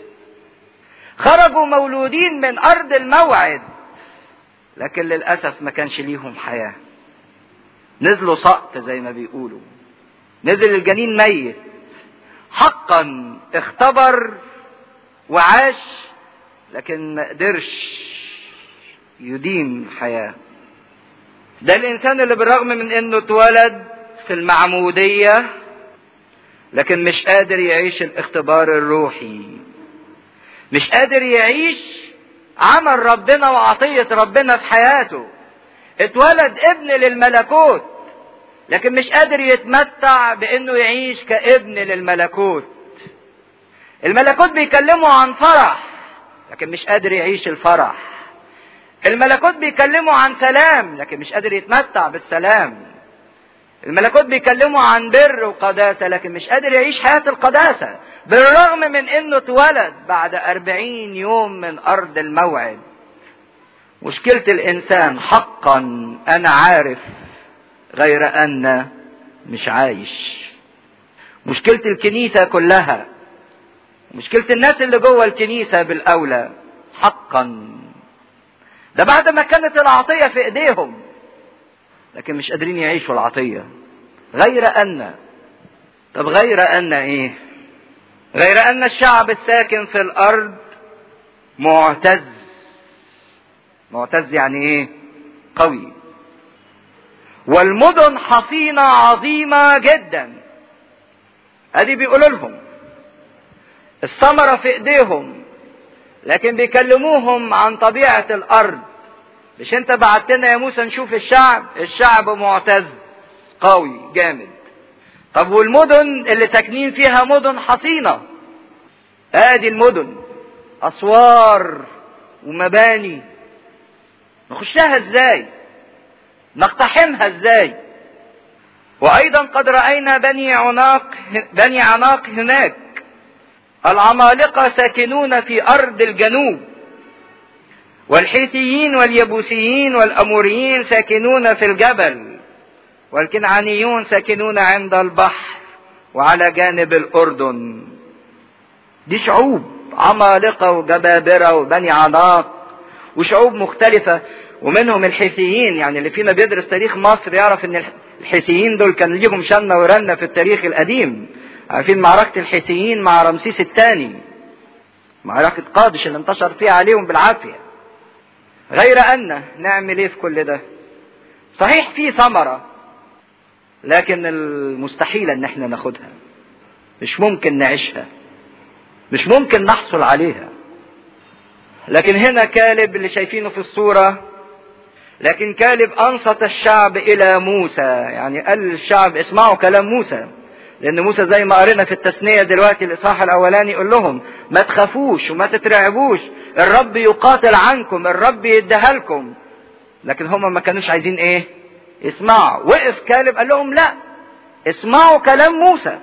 خرجوا مولودين من أرض الموعد لكن للأسف ما كانش ليهم حياة نزلوا سقط زي ما بيقولوا نزل الجنين ميت حقا اختبر وعاش لكن ما قدرش يديم حياة ده الإنسان اللي بالرغم من إنه اتولد في المعمودية لكن مش قادر يعيش الاختبار الروحي مش قادر يعيش عمل ربنا وعطية ربنا في حياته اتولد ابن للملكوت لكن مش قادر يتمتع بانه يعيش كابن للملكوت الملكوت بيكلمه عن فرح لكن مش قادر يعيش الفرح الملكوت بيكلمه عن سلام لكن مش قادر يتمتع بالسلام الملكوت بيكلمه عن بر وقداسة لكن مش قادر يعيش حياة القداسة بالرغم من انه اتولد بعد أربعين يوم من أرض الموعد مشكلة الإنسان حقا أنا عارف غير أن مش عايش مشكلة الكنيسة كلها مشكلة الناس اللي جوه الكنيسة بالأولى حقا ده بعد ما كانت العطية في إيديهم لكن مش قادرين يعيشوا العطية غير أن طب غير أن إيه غير أن الشعب الساكن في الأرض معتز معتز يعني إيه قوي والمدن حصينة عظيمة جدا ادي بيقولوا لهم الثمرة في ايديهم لكن بيكلموهم عن طبيعة الارض مش انت بعتنا يا موسى نشوف الشعب الشعب معتز قوي جامد طب والمدن اللي ساكنين فيها مدن حصينة ادي المدن اسوار ومباني نخشها ازاي نقتحمها ازاي وايضا قد راينا بني عناق بني عناق هناك العمالقه ساكنون في ارض الجنوب والحيثيين واليبوسيين والاموريين ساكنون في الجبل والكنعانيون ساكنون عند البحر وعلى جانب الاردن دي شعوب عمالقه وجبابره وبني عناق وشعوب مختلفه ومنهم الحيثيين يعني اللي فينا بيدرس تاريخ مصر يعرف ان الحيثيين دول كان ليهم شنة ورنة في التاريخ القديم عارفين معركة الحيثيين مع رمسيس الثاني معركة قادش اللي انتشر فيها عليهم بالعافية غير أن نعمل ايه في كل ده صحيح في ثمرة لكن المستحيل ان احنا ناخدها مش ممكن نعيشها مش ممكن نحصل عليها لكن هنا كالب اللي شايفينه في الصورة لكن كالب أنصت الشعب إلى موسى يعني قال للشعب اسمعوا كلام موسى لأن موسى زي ما قرينا في التثنية دلوقتي الإصحاح الأولاني يقول لهم ما تخافوش وما تترعبوش الرب يقاتل عنكم الرب يديها لكم لكن هم ما كانوش عايزين إيه اسمعوا وقف كالب قال لهم لا اسمعوا كلام موسى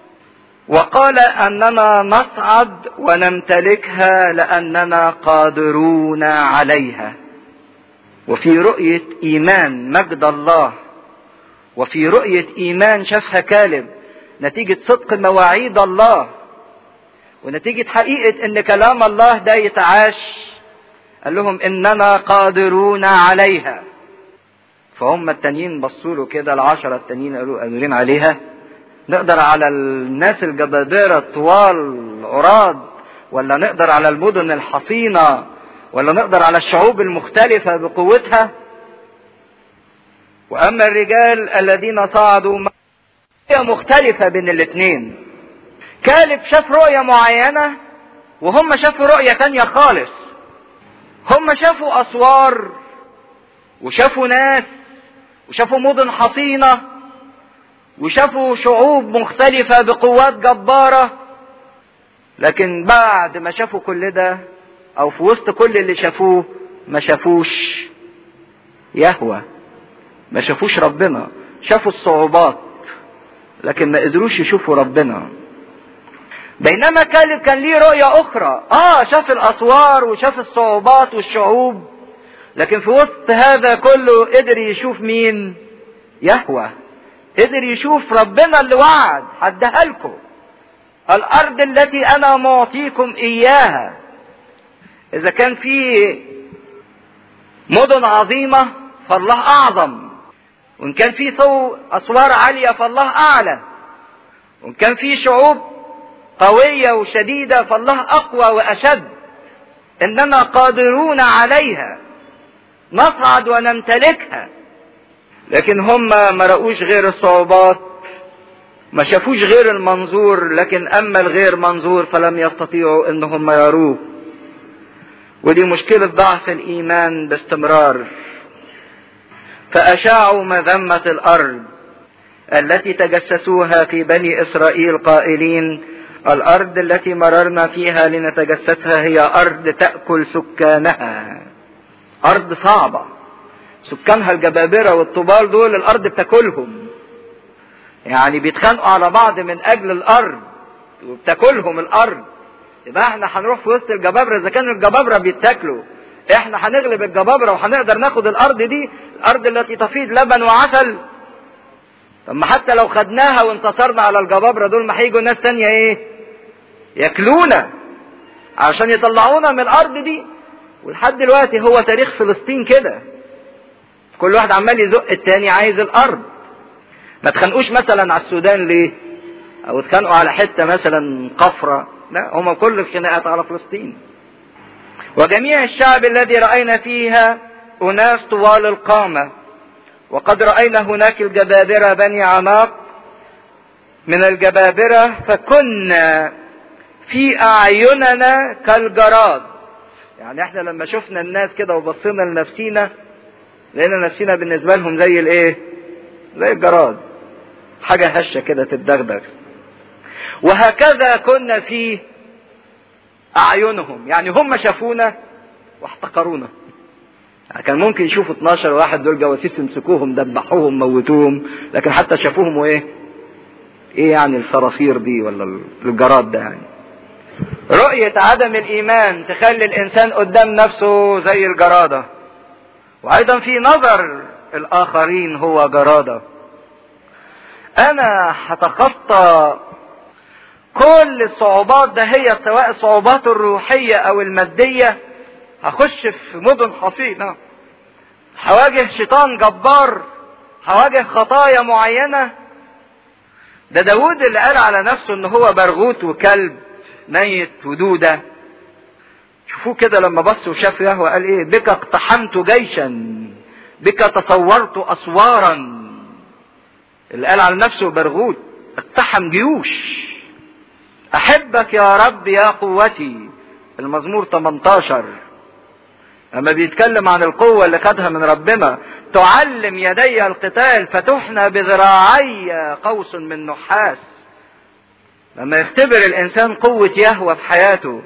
وقال أننا نصعد ونمتلكها لأننا قادرون عليها وفي رؤية إيمان مجد الله وفي رؤية إيمان شافها كالب نتيجة صدق مواعيد الله ونتيجة حقيقة إن كلام الله ده يتعاش قال لهم إننا قادرون عليها فهم التانيين بصوا له كده العشرة التانيين قالوا قادرين عليها نقدر على الناس الجبابرة الطوال العراض ولا نقدر على المدن الحصينة ولا نقدر على الشعوب المختلفة بقوتها وأما الرجال الذين صعدوا رؤية مختلفة بين الاثنين كالب شاف رؤية معينة وهم شافوا رؤية تانية خالص هم شافوا أسوار وشافوا ناس وشافوا مدن حصينة وشافوا شعوب مختلفة بقوات جبارة لكن بعد ما شافوا كل ده او في وسط كل اللي شافوه ما شافوش يهوى ما شافوش ربنا شافوا الصعوبات لكن ما قدروش يشوفوا ربنا بينما كالب كان ليه رؤية أخرى آه شاف الأسوار وشاف الصعوبات والشعوب لكن في وسط هذا كله قدر يشوف مين يهوى قدر يشوف ربنا اللي وعد هديها لكم الأرض التي أنا معطيكم إياها إذا كان في مدن عظيمة فالله أعظم وإن كان في صو أسوار عالية فالله أعلى وإن كان في شعوب قوية وشديدة فالله أقوى وأشد إننا قادرون عليها نصعد ونمتلكها لكن هم ما رأوش غير الصعوبات ما شافوش غير المنظور لكن أما الغير منظور فلم يستطيعوا إنهم يروه ودي مشكلة ضعف الإيمان باستمرار فأشاعوا مذمة الأرض التي تجسسوها في بني إسرائيل قائلين الأرض التي مررنا فيها لنتجسسها هي أرض تأكل سكانها أرض صعبة سكانها الجبابرة والطبال دول الأرض بتاكلهم يعني بيتخانقوا على بعض من أجل الأرض وبتاكلهم الأرض يبقى احنا هنروح في وسط الجبابرة إذا كانوا الجبابرة بيتاكلوا احنا هنغلب الجبابرة وهنقدر ناخد الأرض دي الأرض التي تفيض لبن وعسل طب ما حتى لو خدناها وانتصرنا على الجبابرة دول ما هيجوا ناس تانية ايه ياكلونا عشان يطلعونا من الأرض دي ولحد دلوقتي هو تاريخ فلسطين كده كل واحد عمال يزق التاني عايز الارض ما تخانقوش مثلا على السودان ليه او اتخانقوا على حته مثلا قفره لا هما كل الخناقات على فلسطين وجميع الشعب الذي راينا فيها اناس طوال القامه وقد راينا هناك الجبابره بني عناق من الجبابره فكنا في اعيننا كالجراد يعني احنا لما شفنا الناس كده وبصينا لنفسينا لقينا نفسينا بالنسبه لهم زي الايه زي الجراد حاجه هشه كده تتدغدغ وهكذا كنا في اعينهم يعني هم شافونا واحتقرونا يعني كان ممكن يشوفوا 12 واحد دول جواسيس يمسكوهم دبحوهم موتوهم لكن حتى شافوهم وايه ايه يعني الصراصير دي ولا الجراد ده يعني رؤية عدم الإيمان تخلي الإنسان قدام نفسه زي الجرادة وأيضا في نظر الآخرين هو جرادة أنا هتخطى كل الصعوبات ده هي سواء الصعوبات الروحية أو المادية هخش في مدن حصينة هواجه شيطان جبار هواجه خطايا معينة ده داود اللي قال على نفسه ان هو برغوت وكلب ميت ودودة شوفوه كده لما بص وشاف يهوى قال ايه بك اقتحمت جيشا بك تصورت اسوارا اللي قال على نفسه برغوت اقتحم جيوش احبك يا رب يا قوتي المزمور 18 لما بيتكلم عن القوة اللي خدها من ربنا تعلم يدي القتال فتحنى بذراعي قوس من نحاس لما يختبر الانسان قوة يهوى في حياته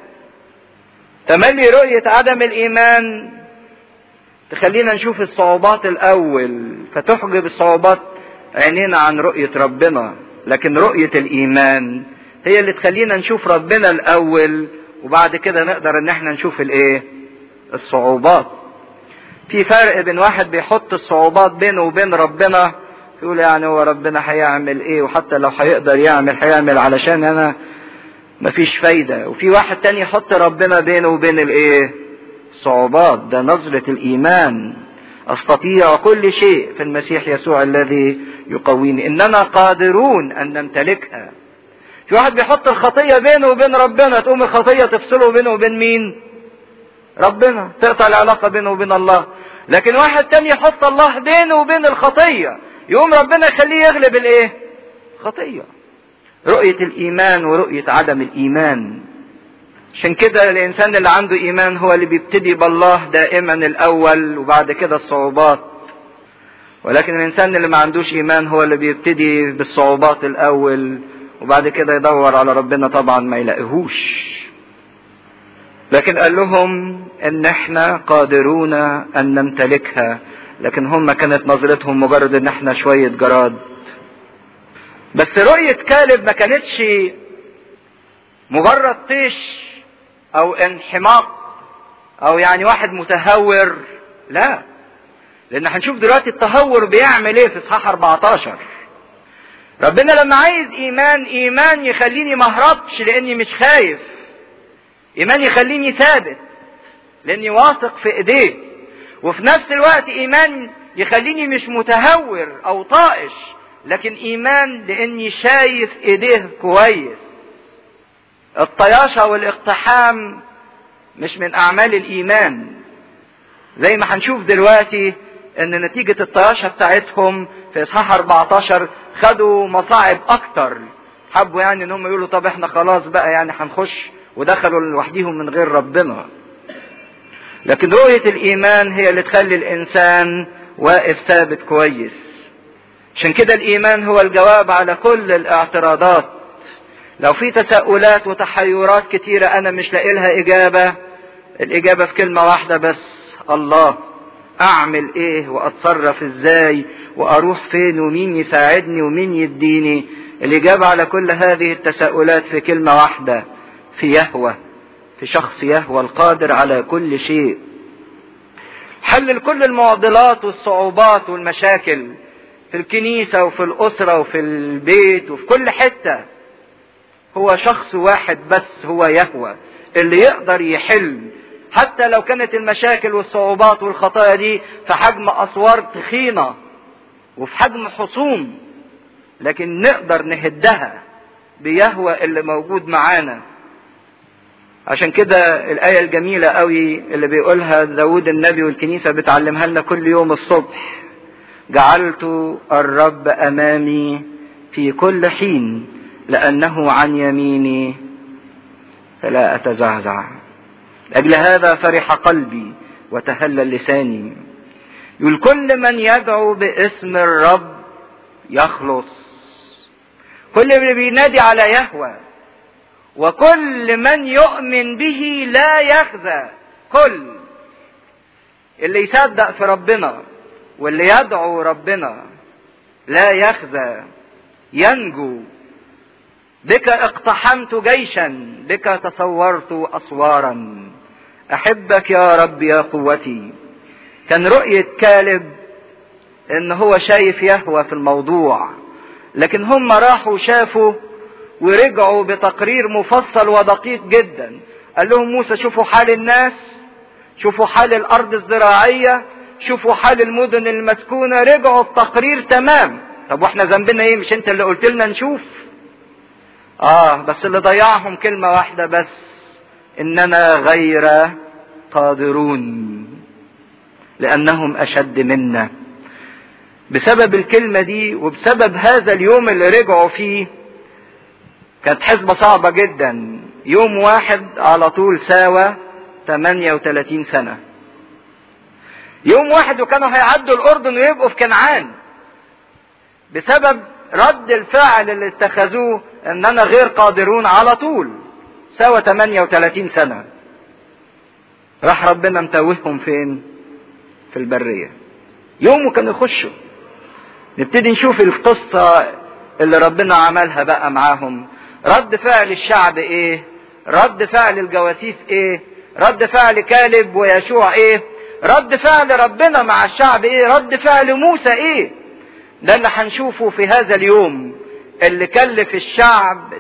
تملي رؤية عدم الايمان تخلينا نشوف الصعوبات الاول فتحجب الصعوبات عينينا عن رؤية ربنا لكن رؤية الايمان هي اللي تخلينا نشوف ربنا الاول وبعد كده نقدر ان احنا نشوف الايه الصعوبات في فرق بين واحد بيحط الصعوبات بينه وبين ربنا يقول يعني هو ربنا هيعمل ايه وحتى لو هيقدر يعمل هيعمل علشان انا مفيش فايدة وفي واحد تاني يحط ربنا بينه وبين الايه الصعوبات ده نظرة الايمان استطيع كل شيء في المسيح يسوع الذي يقويني اننا قادرون ان نمتلكها في واحد بيحط الخطية بينه وبين ربنا تقوم الخطية تفصله بينه وبين مين ربنا تقطع العلاقة بينه وبين الله لكن واحد تاني يحط الله بينه وبين الخطية يقوم ربنا يخليه يغلب الايه خطية رؤية الايمان ورؤية عدم الايمان عشان كده الانسان اللي عنده ايمان هو اللي بيبتدي بالله دائما الاول وبعد كده الصعوبات ولكن الانسان اللي ما عندوش ايمان هو اللي بيبتدي بالصعوبات الاول وبعد كده يدور على ربنا طبعا ما يلاقيهوش لكن قال لهم ان احنا قادرون ان نمتلكها لكن هم كانت نظرتهم مجرد ان احنا شوية جراد بس رؤية كالب ما كانتش مجرد طيش او انحماق او يعني واحد متهور لا لان هنشوف دلوقتي التهور بيعمل ايه في اصحاح 14 ربنا لما عايز ايمان ايمان يخليني ما اهربش لاني مش خايف ايمان يخليني ثابت لاني واثق في ايديه وفي نفس الوقت ايمان يخليني مش متهور او طائش لكن ايمان لاني شايف ايديه كويس الطياشة والاقتحام مش من اعمال الايمان زي ما هنشوف دلوقتي ان نتيجة الطياشة بتاعتهم في اصحاح 14 خدوا مصاعب اكتر حبوا يعني ان هم يقولوا طب احنا خلاص بقى يعني هنخش ودخلوا لوحديهم من غير ربنا لكن رؤية الايمان هي اللي تخلي الانسان واقف ثابت كويس عشان كده الايمان هو الجواب على كل الاعتراضات لو في تساؤلات وتحيرات كتيرة انا مش لاقي لها اجابة الاجابة في كلمة واحدة بس الله اعمل ايه واتصرف ازاي واروح فين ومين يساعدني ومين يديني الاجابة على كل هذه التساؤلات في كلمة واحدة في يهوى في شخص يهوى القادر على كل شيء حل لكل المعضلات والصعوبات والمشاكل في الكنيسة وفي الأسرة وفي البيت وفي كل حتة هو شخص واحد بس هو يهوى اللي يقدر يحل حتى لو كانت المشاكل والصعوبات والخطايا دي في حجم أسوار تخينة وفي حجم حصون لكن نقدر نهدها بيهوى اللي موجود معانا عشان كده الآية الجميلة قوي اللي بيقولها داود النبي والكنيسة بتعلمها لنا كل يوم الصبح جعلت الرب أمامي في كل حين لأنه عن يميني فلا أتزعزع لأجل هذا فرح قلبي وتهلل لساني يقول كل من يدعو باسم الرب يخلص كل اللي بينادي على يهوه وكل من يؤمن به لا يخزى كل اللي يصدق في ربنا واللي يدعو ربنا لا يخزى ينجو بك اقتحمت جيشا بك تصورت اسوارا احبك يا رب يا قوتي كان رؤية كالب ان هو شايف يهوى في الموضوع لكن هم راحوا شافوا ورجعوا بتقرير مفصل ودقيق جدا قال لهم موسى شوفوا حال الناس شوفوا حال الارض الزراعية شوفوا حال المدن المسكونة رجعوا بتقرير تمام طب واحنا ذنبنا ايه مش انت اللي قلت لنا نشوف اه بس اللي ضيعهم كلمة واحدة بس اننا غير قادرون لانهم اشد منا بسبب الكلمة دي وبسبب هذا اليوم اللي رجعوا فيه كانت حسبة صعبة جدا يوم واحد على طول ساوى 38 سنة يوم واحد وكانوا هيعدوا الأردن ويبقوا في كنعان بسبب رد الفعل اللي اتخذوه اننا غير قادرون على طول ساوى 38 سنة راح ربنا متوههم فين في البرية يوم وكانوا يخشوا نبتدي نشوف القصة اللي ربنا عملها بقى معاهم رد فعل الشعب ايه رد فعل الجواسيس ايه رد فعل كالب ويشوع ايه رد فعل ربنا مع الشعب ايه رد فعل موسى ايه ده اللي هنشوفه في هذا اليوم اللي كلف الشعب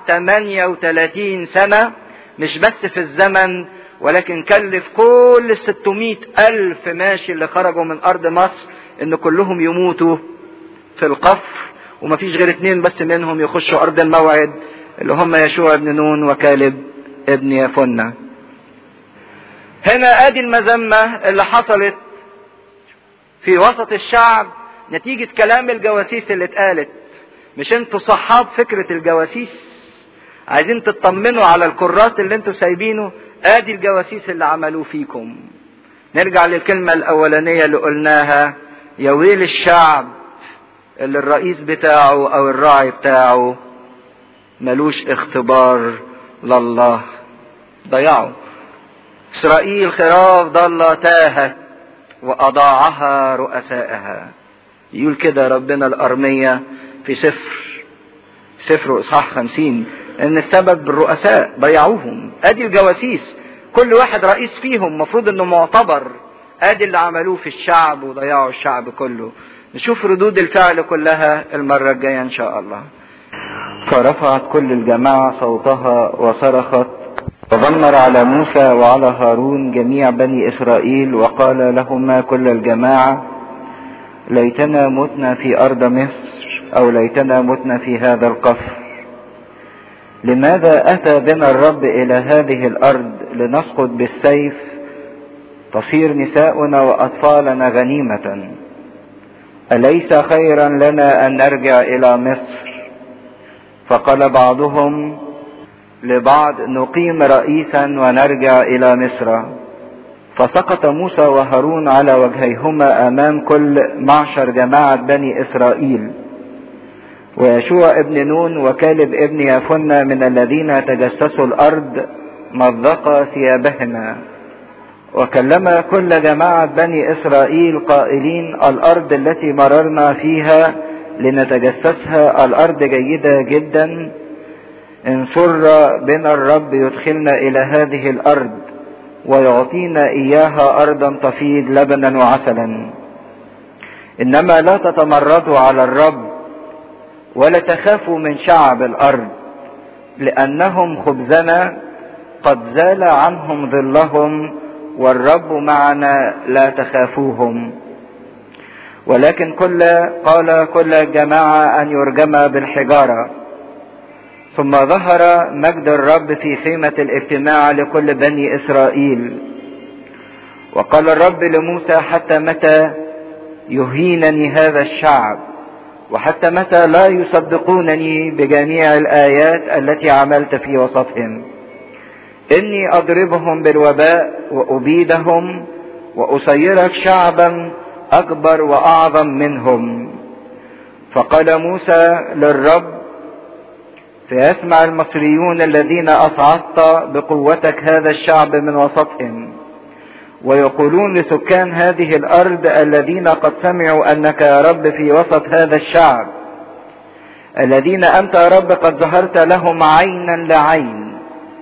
38 سنة مش بس في الزمن ولكن كلف كل 600 ألف ماشي اللي خرجوا من أرض مصر إن كلهم يموتوا في القفر ومفيش غير اتنين بس منهم يخشوا أرض الموعد اللي هم يشوع بن نون وكالب ابن يفنة هنا ادي المذمة اللي حصلت في وسط الشعب نتيجة كلام الجواسيس اللي اتقالت مش انتوا صحاب فكرة الجواسيس عايزين تطمنوا على الكرات اللي انتوا سايبينه ادي الجواسيس اللي عملوه فيكم نرجع للكلمة الاولانية اللي قلناها يا ويل الشعب اللي الرئيس بتاعه او الراعي بتاعه ملوش اختبار لله ضيعوا اسرائيل خراف ضل تاهت واضاعها رؤسائها يقول كده ربنا الارمية في سفر سفر اصحاح خمسين ان السبب الرؤساء ضيعوهم ادي الجواسيس كل واحد رئيس فيهم مفروض انه معتبر ادي اللي عملوه في الشعب وضيعوا الشعب كله نشوف ردود الفعل كلها المرة الجاية ان شاء الله فرفعت كل الجماعة صوتها وصرخت وضمر على موسى وعلى هارون جميع بني اسرائيل وقال لهما كل الجماعة ليتنا متنا في ارض مصر او ليتنا متنا في هذا القفر لماذا اتى بنا الرب الى هذه الارض لنسقط بالسيف تصير نساؤنا واطفالنا غنيمه اليس خيرا لنا ان نرجع الى مصر فقال بعضهم لبعض نقيم رئيسا ونرجع الى مصر فسقط موسى وهارون على وجهيهما امام كل معشر جماعه بني اسرائيل ويشوع ابن نون وكالب ابن يافنة من الذين تجسسوا الأرض مزقا ثيابهما وكلم كل جماعة بني إسرائيل قائلين الأرض التي مررنا فيها لنتجسسها الأرض جيدة جدا إن سر بنا الرب يدخلنا إلى هذه الأرض ويعطينا إياها أرضا تفيض لبنا وعسلا إنما لا تتمردوا على الرب ولا تخافوا من شعب الارض لانهم خبزنا قد زال عنهم ظلهم والرب معنا لا تخافوهم ولكن كل قال كل الجماعة أن يرجم بالحجارة ثم ظهر مجد الرب في خيمة الاجتماع لكل بني إسرائيل وقال الرب لموسى حتى متى يهينني هذا الشعب وحتى متى لا يصدقونني بجميع الآيات التي عملت في وسطهم إني أضربهم بالوباء وأبيدهم وأصيرك شعبا أكبر وأعظم منهم فقال موسى للرب فيسمع المصريون الذين أصعدت بقوتك هذا الشعب من وسطهم ويقولون لسكان هذه الارض الذين قد سمعوا انك يا رب في وسط هذا الشعب الذين انت يا رب قد ظهرت لهم عينا لعين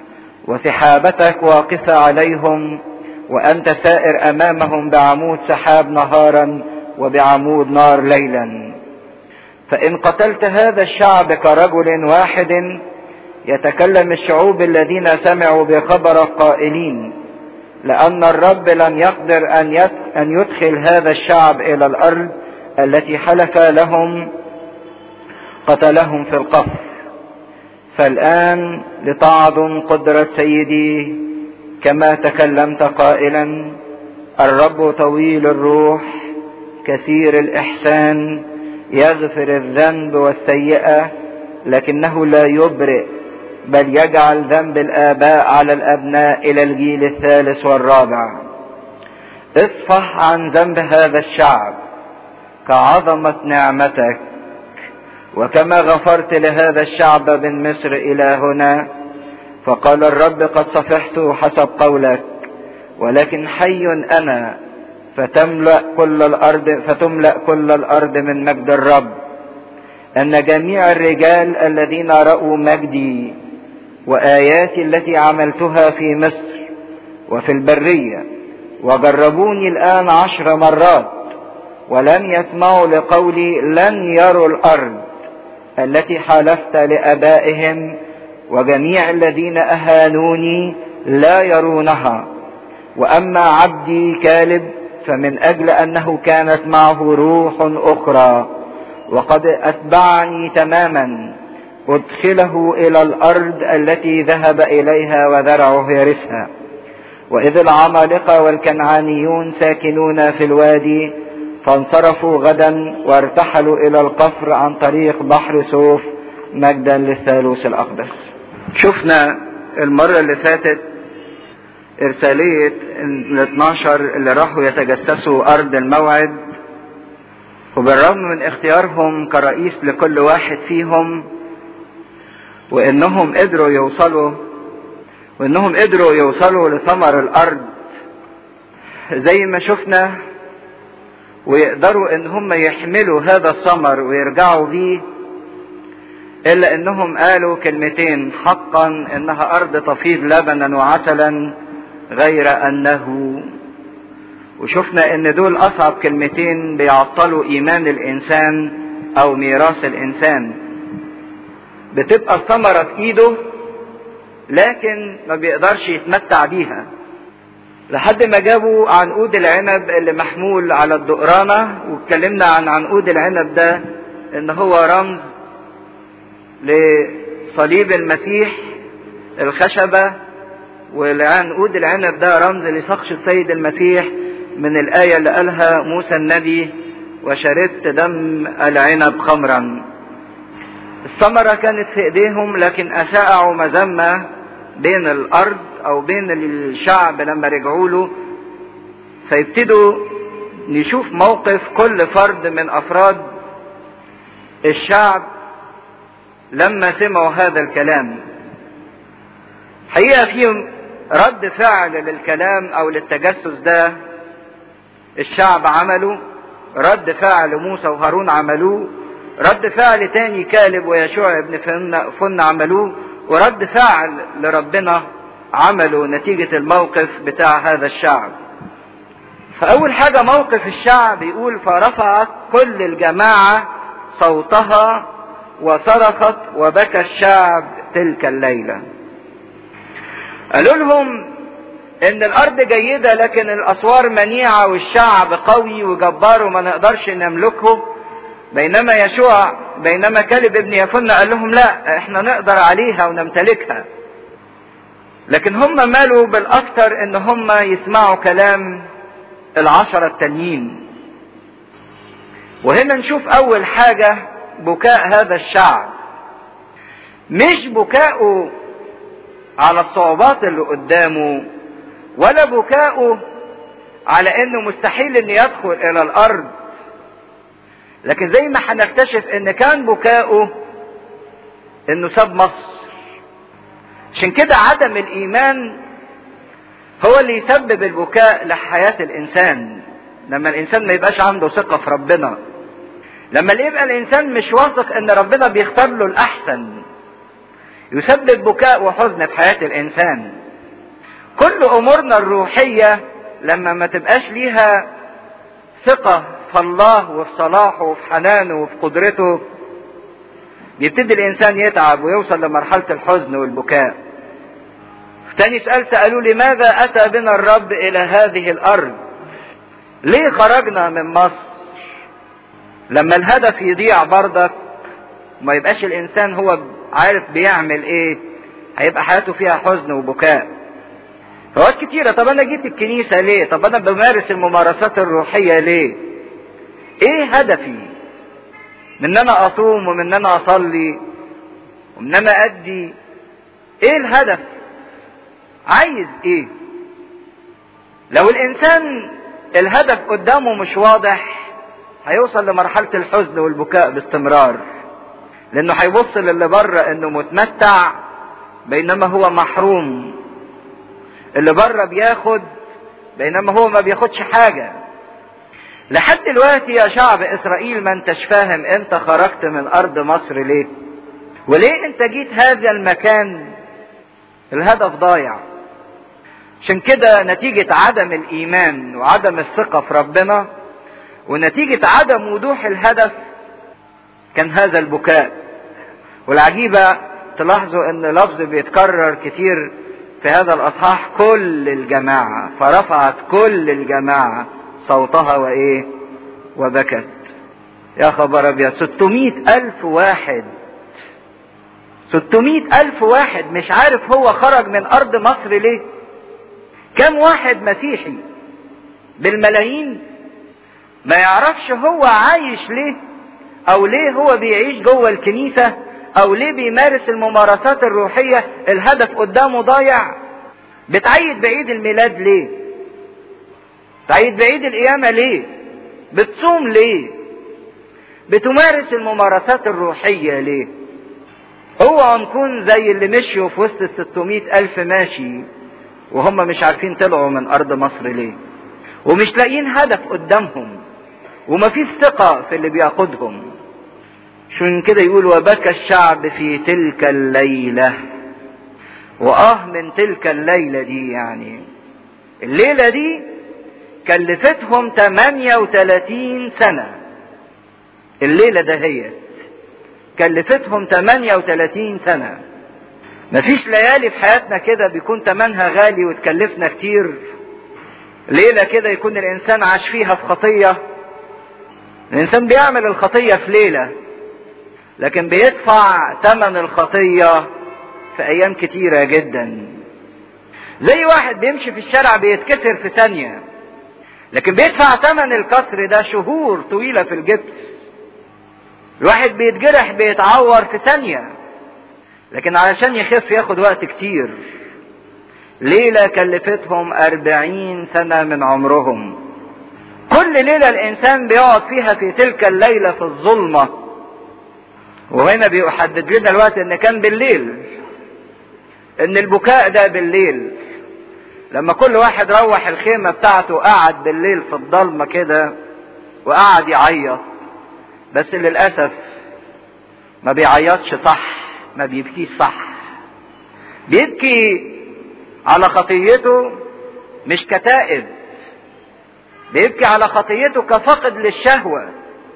وسحابتك واقفه عليهم وانت سائر امامهم بعمود سحاب نهارا وبعمود نار ليلا فان قتلت هذا الشعب كرجل واحد يتكلم الشعوب الذين سمعوا بخبرك قائلين لأن الرب لم يقدر أن أن يدخل هذا الشعب إلى الأرض التي حلف لهم قتلهم في القفر فالآن لتعظم قدرة سيدي كما تكلمت قائلا الرب طويل الروح كثير الإحسان يغفر الذنب والسيئة لكنه لا يبرئ بل يجعل ذنب الآباء على الأبناء إلى الجيل الثالث والرابع اصفح عن ذنب هذا الشعب كعظمة نعمتك وكما غفرت لهذا الشعب من مصر إلى هنا فقال الرب قد صفحت حسب قولك ولكن حي أنا فتملأ كل الأرض فتملأ كل الأرض من مجد الرب أن جميع الرجال الذين رأوا مجدي وآياتي التي عملتها في مصر وفي البرية وجربوني الآن عشر مرات ولم يسمعوا لقولي لن يروا الأرض التي حلفت لآبائهم وجميع الذين أهانوني لا يرونها وأما عبدي كالب فمن أجل أنه كانت معه روح أخرى وقد أتبعني تماما أدخله إلى الأرض التي ذهب إليها وذرعه يرثها وإذ العمالقة والكنعانيون ساكنون في الوادي فانصرفوا غدا وارتحلوا إلى القفر عن طريق بحر سوف مجدا للثالوث الأقدس شفنا المرة اللي فاتت إرسالية ال 12 اللي راحوا يتجسسوا أرض الموعد وبالرغم من اختيارهم كرئيس لكل واحد فيهم وانهم قدروا يوصلوا وانهم قدروا يوصلوا لثمر الارض زي ما شفنا ويقدروا ان هم يحملوا هذا الثمر ويرجعوا بيه الا انهم قالوا كلمتين حقا انها ارض تفيض لبنا وعسلا غير انه وشفنا ان دول اصعب كلمتين بيعطلوا ايمان الانسان او ميراث الانسان بتبقى الثمرة في ايده لكن ما بيقدرش يتمتع بيها لحد ما جابوا عنقود العنب اللي محمول على الدقرانة واتكلمنا عن عنقود العنب ده ان هو رمز لصليب المسيح الخشبة والعنقود العنب ده رمز لسقش السيد المسيح من الآية اللي قالها موسى النبي وشربت دم العنب خمرا الثمرة كانت في ايديهم لكن اساءوا مذمة بين الارض او بين الشعب لما رجعوا له فيبتدوا نشوف موقف كل فرد من افراد الشعب لما سمعوا هذا الكلام حقيقة في رد فعل للكلام او للتجسس ده الشعب عمله رد فعل موسى وهارون عملوه رد فعل تاني كالب ويشوع ابن فن, فن عملوه ورد فعل لربنا عمله نتيجة الموقف بتاع هذا الشعب فأول حاجة موقف الشعب يقول فرفعت كل الجماعة صوتها وصرخت وبكى الشعب تلك الليلة قالوا لهم ان الارض جيدة لكن الاسوار منيعة والشعب قوي وجبار وما نقدرش نملكه بينما يشوع بينما كلب ابن يفن قال لهم لا احنا نقدر عليها ونمتلكها لكن هم مالوا بالاكثر ان هم يسمعوا كلام العشرة التانيين وهنا نشوف اول حاجة بكاء هذا الشعب مش بكاؤه على الصعوبات اللي قدامه ولا بكاؤه على انه مستحيل ان يدخل الى الارض لكن زي ما هنكتشف ان كان بكاؤه انه ساب مصر عشان كده عدم الايمان هو اللي يسبب البكاء لحياة الانسان لما الانسان ما يبقاش عنده ثقة في ربنا لما يبقى الانسان مش واثق ان ربنا بيختار له الاحسن يسبب بكاء وحزن في حياة الانسان كل امورنا الروحية لما ما تبقاش ليها ثقة في الله وفي صلاحه وفي حنانه وفي قدرته يبتدي الانسان يتعب ويوصل لمرحلة الحزن والبكاء تاني سؤال سألوا لماذا أتى بنا الرب إلى هذه الأرض ليه خرجنا من مصر لما الهدف يضيع برضك ما يبقاش الإنسان هو عارف بيعمل إيه هيبقى حياته فيها حزن وبكاء فوقت كتيرة طب أنا جيت الكنيسة ليه طب أنا بمارس الممارسات الروحية ليه إيه هدفي من ان انا اصوم ومن ان انا اصلي ومن ان انا ادي ايه الهدف عايز ايه لو الانسان الهدف قدامه مش واضح هيوصل لمرحلة الحزن والبكاء باستمرار لانه هيبص للي بره انه متمتع بينما هو محروم اللي بره بياخد بينما هو ما بياخدش حاجه لحد دلوقتي يا شعب اسرائيل ما انتش فاهم انت خرجت من ارض مصر ليه وليه انت جيت هذا المكان الهدف ضايع عشان كده نتيجة عدم الايمان وعدم الثقة في ربنا ونتيجة عدم وضوح الهدف كان هذا البكاء والعجيبة تلاحظوا ان لفظ بيتكرر كتير في هذا الاصحاح كل الجماعة فرفعت كل الجماعة صوتها وايه وبكت يا خبر ابيض 600 الف واحد 600 الف واحد مش عارف هو خرج من ارض مصر ليه كم واحد مسيحي بالملايين ما يعرفش هو عايش ليه او ليه هو بيعيش جوه الكنيسة او ليه بيمارس الممارسات الروحية الهدف قدامه ضايع بتعيد بعيد الميلاد ليه تعيد بعيد القيامة ليه بتصوم ليه بتمارس الممارسات الروحية ليه اوعى نكون زي اللي مشيوا في وسط الستمائة ألف ماشي وهم مش عارفين طلعوا من أرض مصر ليه ومش لاقيين هدف قدامهم ومفيش ثقة في اللي بيقودهم عشان كده يقول وبكى الشعب في تلك الليلة وآه من تلك الليلة دي يعني الليلة دي كلفتهم 38 سنة الليلة دهيت كلفتهم 38 سنة مفيش ليالي في حياتنا كده بيكون تمنها غالي وتكلفنا كتير ليلة كده يكون الإنسان عاش فيها في خطية الإنسان بيعمل الخطية في ليلة لكن بيدفع ثمن الخطية في أيام كتيرة جدا زي واحد بيمشي في الشارع بيتكسر في ثانية لكن بيدفع ثمن الكسر ده شهور طويلة في الجبس الواحد بيتجرح بيتعور في ثانية لكن علشان يخف ياخد وقت كتير ليلة كلفتهم أربعين سنة من عمرهم كل ليلة الإنسان بيقعد فيها في تلك الليلة في الظلمة وهنا بيحدد لنا الوقت إن كان بالليل إن البكاء ده بالليل لما كل واحد روح الخيمة بتاعته قعد بالليل في الضلمة كده وقعد يعيط بس للأسف ما بيعيطش صح ما بيبكيش صح بيبكي على خطيته مش كتائب بيبكي على خطيته كفقد للشهوة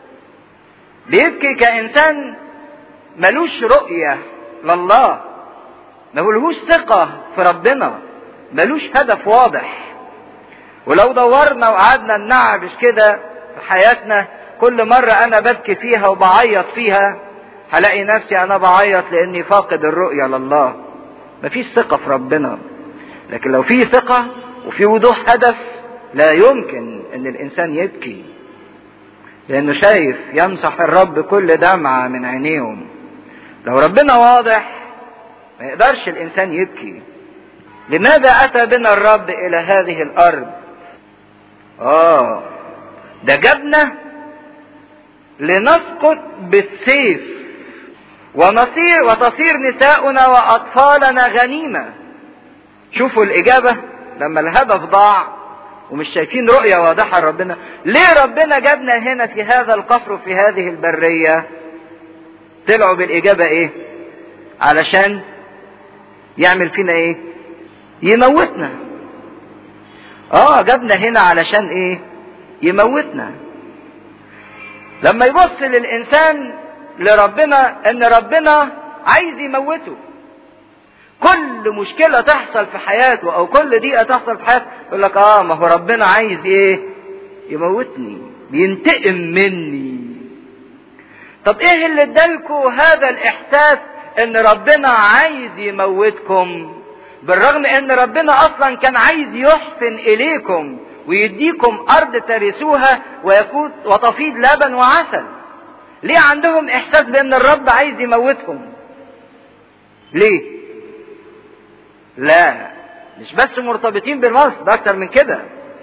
بيبكي كإنسان ملوش رؤية لله ملوش ثقة في ربنا ملوش هدف واضح ولو دورنا وقعدنا ننعبش كده في حياتنا كل مرة أنا ببكي فيها وبعيط فيها هلاقي نفسي أنا بعيط لأني فاقد الرؤية لله مفيش ثقة في ربنا لكن لو في ثقة وفي وضوح هدف لا يمكن ان الانسان يبكي لانه شايف يمسح الرب كل دمعة من عينيهم لو ربنا واضح ما يقدرش الانسان يبكي لماذا اتى بنا الرب الى هذه الارض اه ده جابنا لنسقط بالسيف ونصير وتصير نساؤنا واطفالنا غنيمه شوفوا الإجابة لما الهدف ضاع ومش شايفين رؤية واضحة لربنا ليه ربنا جابنا هنا في هذا القصر وفي هذه البرية طلعوا بالإجابة إيه علشان يعمل فينا إيه يموتنا آه جابنا هنا علشان إيه يموتنا لما يبص للإنسان لربنا إن ربنا عايز يموته كل مشكلة تحصل في حياته او كل دقيقة تحصل في حياته يقول لك اه ما هو ربنا عايز ايه يموتني بينتقم مني طب ايه اللي ادالكوا هذا الاحساس ان ربنا عايز يموتكم بالرغم ان ربنا اصلا كان عايز يحسن اليكم ويديكم ارض ترثوها ويكون وتفيض لبن وعسل ليه عندهم احساس بان الرب عايز يموتهم ليه لا مش بس مرتبطين بالموت ده اكتر من كده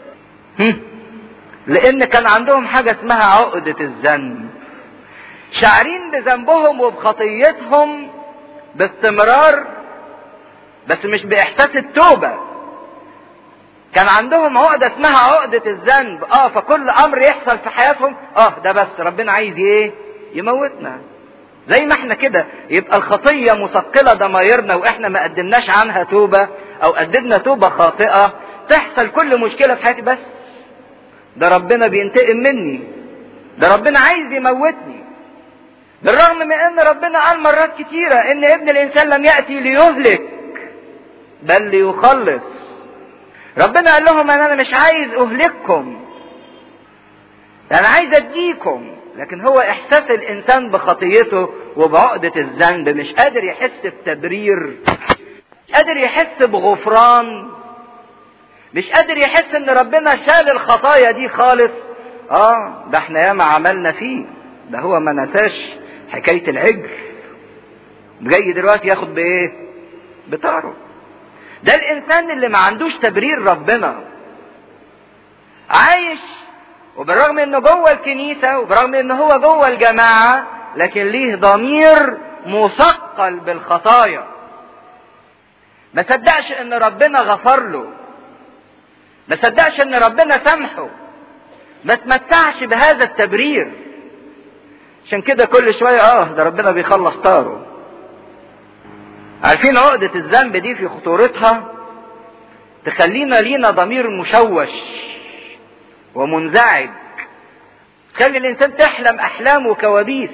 لان كان عندهم حاجة اسمها عقدة الذنب شاعرين بذنبهم وبخطيتهم باستمرار بس مش باحساس التوبة كان عندهم عقدة اسمها عقدة الذنب اه فكل امر يحصل في حياتهم اه ده بس ربنا عايز ايه يموتنا زي ما احنا كده يبقى الخطية مثقلة ضمايرنا واحنا ما قدمناش عنها توبة او قدمنا توبة خاطئة تحصل كل مشكلة في حياتي بس ده ربنا بينتقم مني ده ربنا عايز يموتني بالرغم من ان ربنا قال مرات كتيرة ان ابن الانسان لم يأتي ليهلك بل ليخلص ربنا قال لهم انا مش عايز اهلككم انا عايز اديكم لكن هو احساس الانسان بخطيته وبعقدة الذنب مش قادر يحس بتبرير مش قادر يحس بغفران مش قادر يحس ان ربنا شال الخطايا دي خالص اه ده احنا ياما عملنا فيه ده هو ما نساش حكاية العجل جاي دلوقتي ياخد بايه بطاره ده الانسان اللي ما عندوش تبرير ربنا عايش وبالرغم انه جوه الكنيسة وبالرغم انه هو جوه الجماعة لكن ليه ضمير مثقل بالخطايا ما صدقش ان ربنا غفر له ما صدقش ان ربنا سامحه ما تمتعش بهذا التبرير عشان كده كل شوية اه ده ربنا بيخلص طاره عارفين عقدة الذنب دي في خطورتها تخلينا لينا ضمير مشوش ومنزعج تخلي الانسان تحلم احلام وكوابيس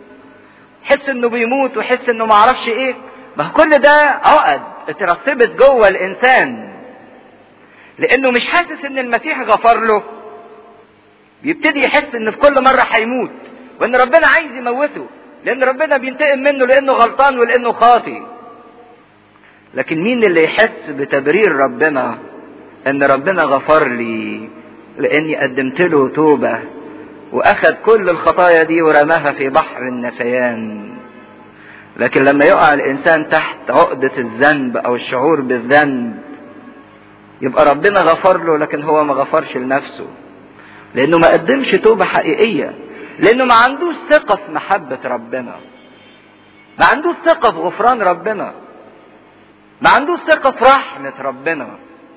يحس انه بيموت ويحس انه معرفش ايه ما كل ده عقد اترسبت جوه الانسان لانه مش حاسس ان المسيح غفر له بيبتدي يحس ان في كل مره هيموت وان ربنا عايز يموته لان ربنا بينتقم منه لانه غلطان ولانه خاطي لكن مين اللي يحس بتبرير ربنا ان ربنا غفر لي لاني قدمت له توبه واخذ كل الخطايا دي ورماها في بحر النسيان لكن لما يقع الانسان تحت عقده الذنب او الشعور بالذنب يبقى ربنا غفر له لكن هو ما غفرش لنفسه لانه ما قدمش توبه حقيقيه لانه ما عندوش ثقه في محبه ربنا ما عندوش ثقه في غفران ربنا ما عندوش ثقه في رحمه ربنا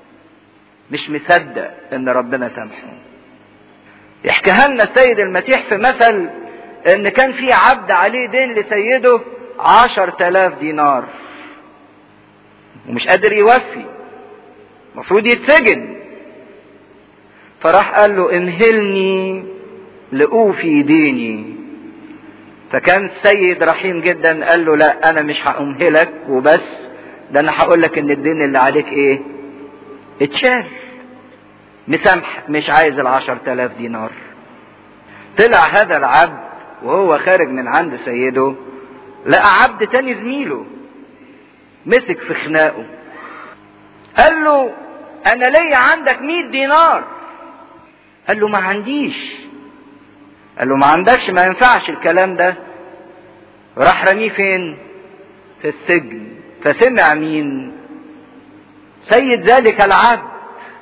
مش مصدق ان ربنا سامحه يحكيها لنا السيد المسيح في مثل ان كان في عبد عليه دين لسيده عشر تلاف دينار ومش قادر يوفي المفروض يتسجن فراح قال له امهلني لأوفي ديني فكان السيد رحيم جدا قال له لا انا مش هأمهلك وبس ده انا هقول لك ان الدين اللي عليك ايه اتشال مسامحك مش عايز العشر تلاف دينار طلع هذا العبد وهو خارج من عند سيده لقى عبد تاني زميله مسك في خناقه قال له انا ليا عندك مئة دينار قال له ما عنديش قال له ما عندكش ما ينفعش الكلام ده راح رميه فين في السجن فسمع مين سيد ذلك العبد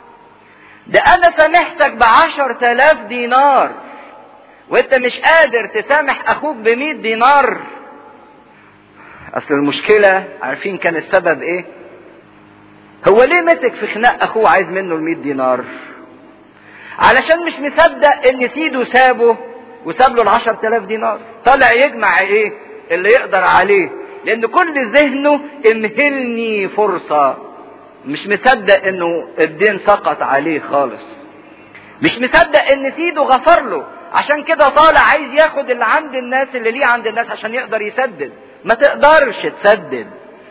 ده انا سامحتك بعشر تلاف دينار وانت مش قادر تسامح اخوك بمئة دينار اصل المشكلة عارفين كان السبب ايه هو ليه مسك في خناق اخوه عايز منه المئة دينار علشان مش مصدق ان سيده سابه وساب له العشر تلاف دينار طالع يجمع ايه اللي يقدر عليه لان كل ذهنه امهلني فرصة مش مصدق انه الدين سقط عليه خالص مش مصدق ان سيده غفر له عشان كده طالع عايز ياخد اللي عند الناس اللي ليه عند الناس عشان يقدر يسدد ما تقدرش تسدد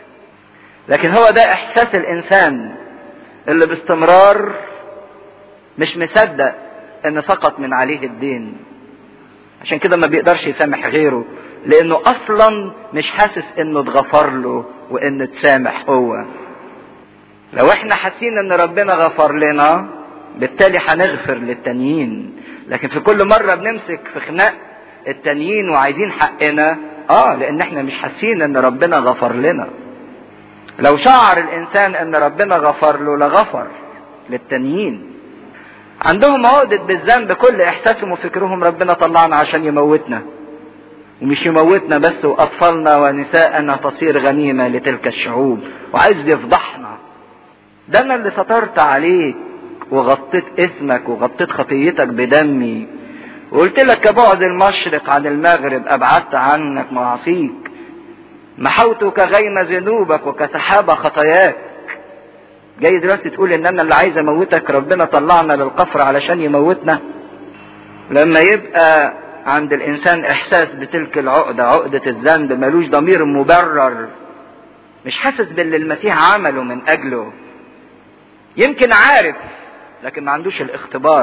لكن هو ده احساس الانسان اللي باستمرار مش مصدق ان سقط من عليه الدين عشان كده ما بيقدرش يسامح غيره لانه اصلا مش حاسس انه اتغفر له وانه اتسامح هو لو احنا حاسين ان ربنا غفر لنا بالتالي هنغفر للتانيين لكن في كل مرة بنمسك في خناق التانيين وعايزين حقنا اه لان احنا مش حاسين ان ربنا غفر لنا لو شعر الانسان ان ربنا غفر له لغفر للتانيين عندهم عقدة بالذنب كل احساسهم وفكرهم ربنا طلعنا عشان يموتنا ومش يموتنا بس واطفالنا ونساءنا تصير غنيمة لتلك الشعوب وعايز يفضحنا ده انا اللي سترت عليك وغطيت اسمك وغطيت خطيتك بدمي وقلت لك كبعد المشرق عن المغرب ابعدت عنك معاصيك محوت كغيم ذنوبك وكسحاب خطاياك جاي دلوقتي تقول ان انا اللي عايز اموتك ربنا طلعنا للقفر علشان يموتنا لما يبقى عند الانسان احساس بتلك العقدة عقدة الذنب ملوش ضمير مبرر مش حاسس باللي المسيح عمله من اجله يمكن عارف لكن ما عندوش الاختبار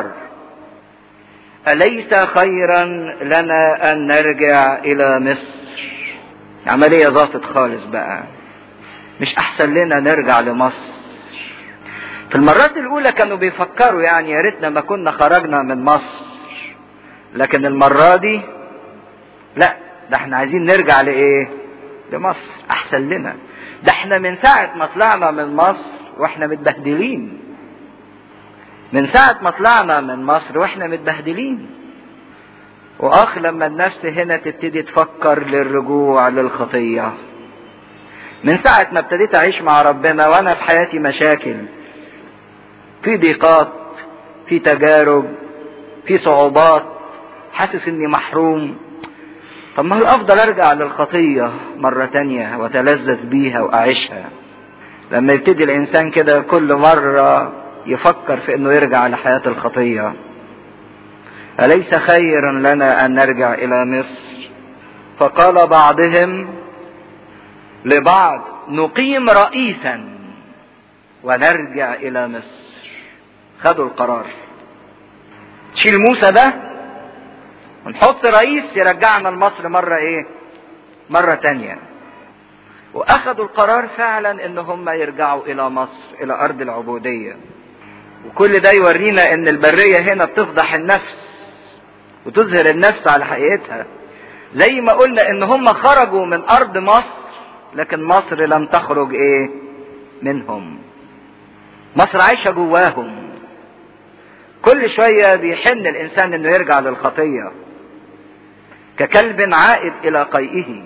أليس خيرا لنا أن نرجع إلى مصر عملية ضاغطت خالص بقى مش أحسن لنا نرجع لمصر في المرات الأولى كانوا بيفكروا يعني يا ريتنا ما كنا خرجنا من مصر لكن المرة دي لا ده احنا عايزين نرجع لإيه؟ لمصر أحسن لنا ده احنا من ساعة ما طلعنا من مصر واحنا متبهدلين من ساعة ما طلعنا من مصر واحنا متبهدلين واخ لما النفس هنا تبتدي تفكر للرجوع للخطية من ساعة ما ابتديت اعيش مع ربنا وانا في حياتي مشاكل في ضيقات في تجارب في صعوبات حاسس اني محروم طب ما هو الافضل ارجع للخطية مرة تانية واتلذذ بيها واعيشها لما يبتدي الانسان كده كل مرة يفكر في انه يرجع لحياة الخطية أليس خيرا لنا أن نرجع إلى مصر فقال بعضهم لبعض نقيم رئيسا ونرجع إلى مصر خدوا القرار تشيل موسى ده ونحط رئيس يرجعنا لمصر مرة ايه مرة تانية واخدوا القرار فعلا ان هم يرجعوا الى مصر الى ارض العبودية وكل ده يورينا ان البرية هنا بتفضح النفس وتظهر النفس على حقيقتها زي ما قلنا ان هم خرجوا من ارض مصر لكن مصر لم تخرج ايه منهم مصر عايشة جواهم كل شوية بيحن الانسان انه يرجع للخطية ككلب عائد الى قيئه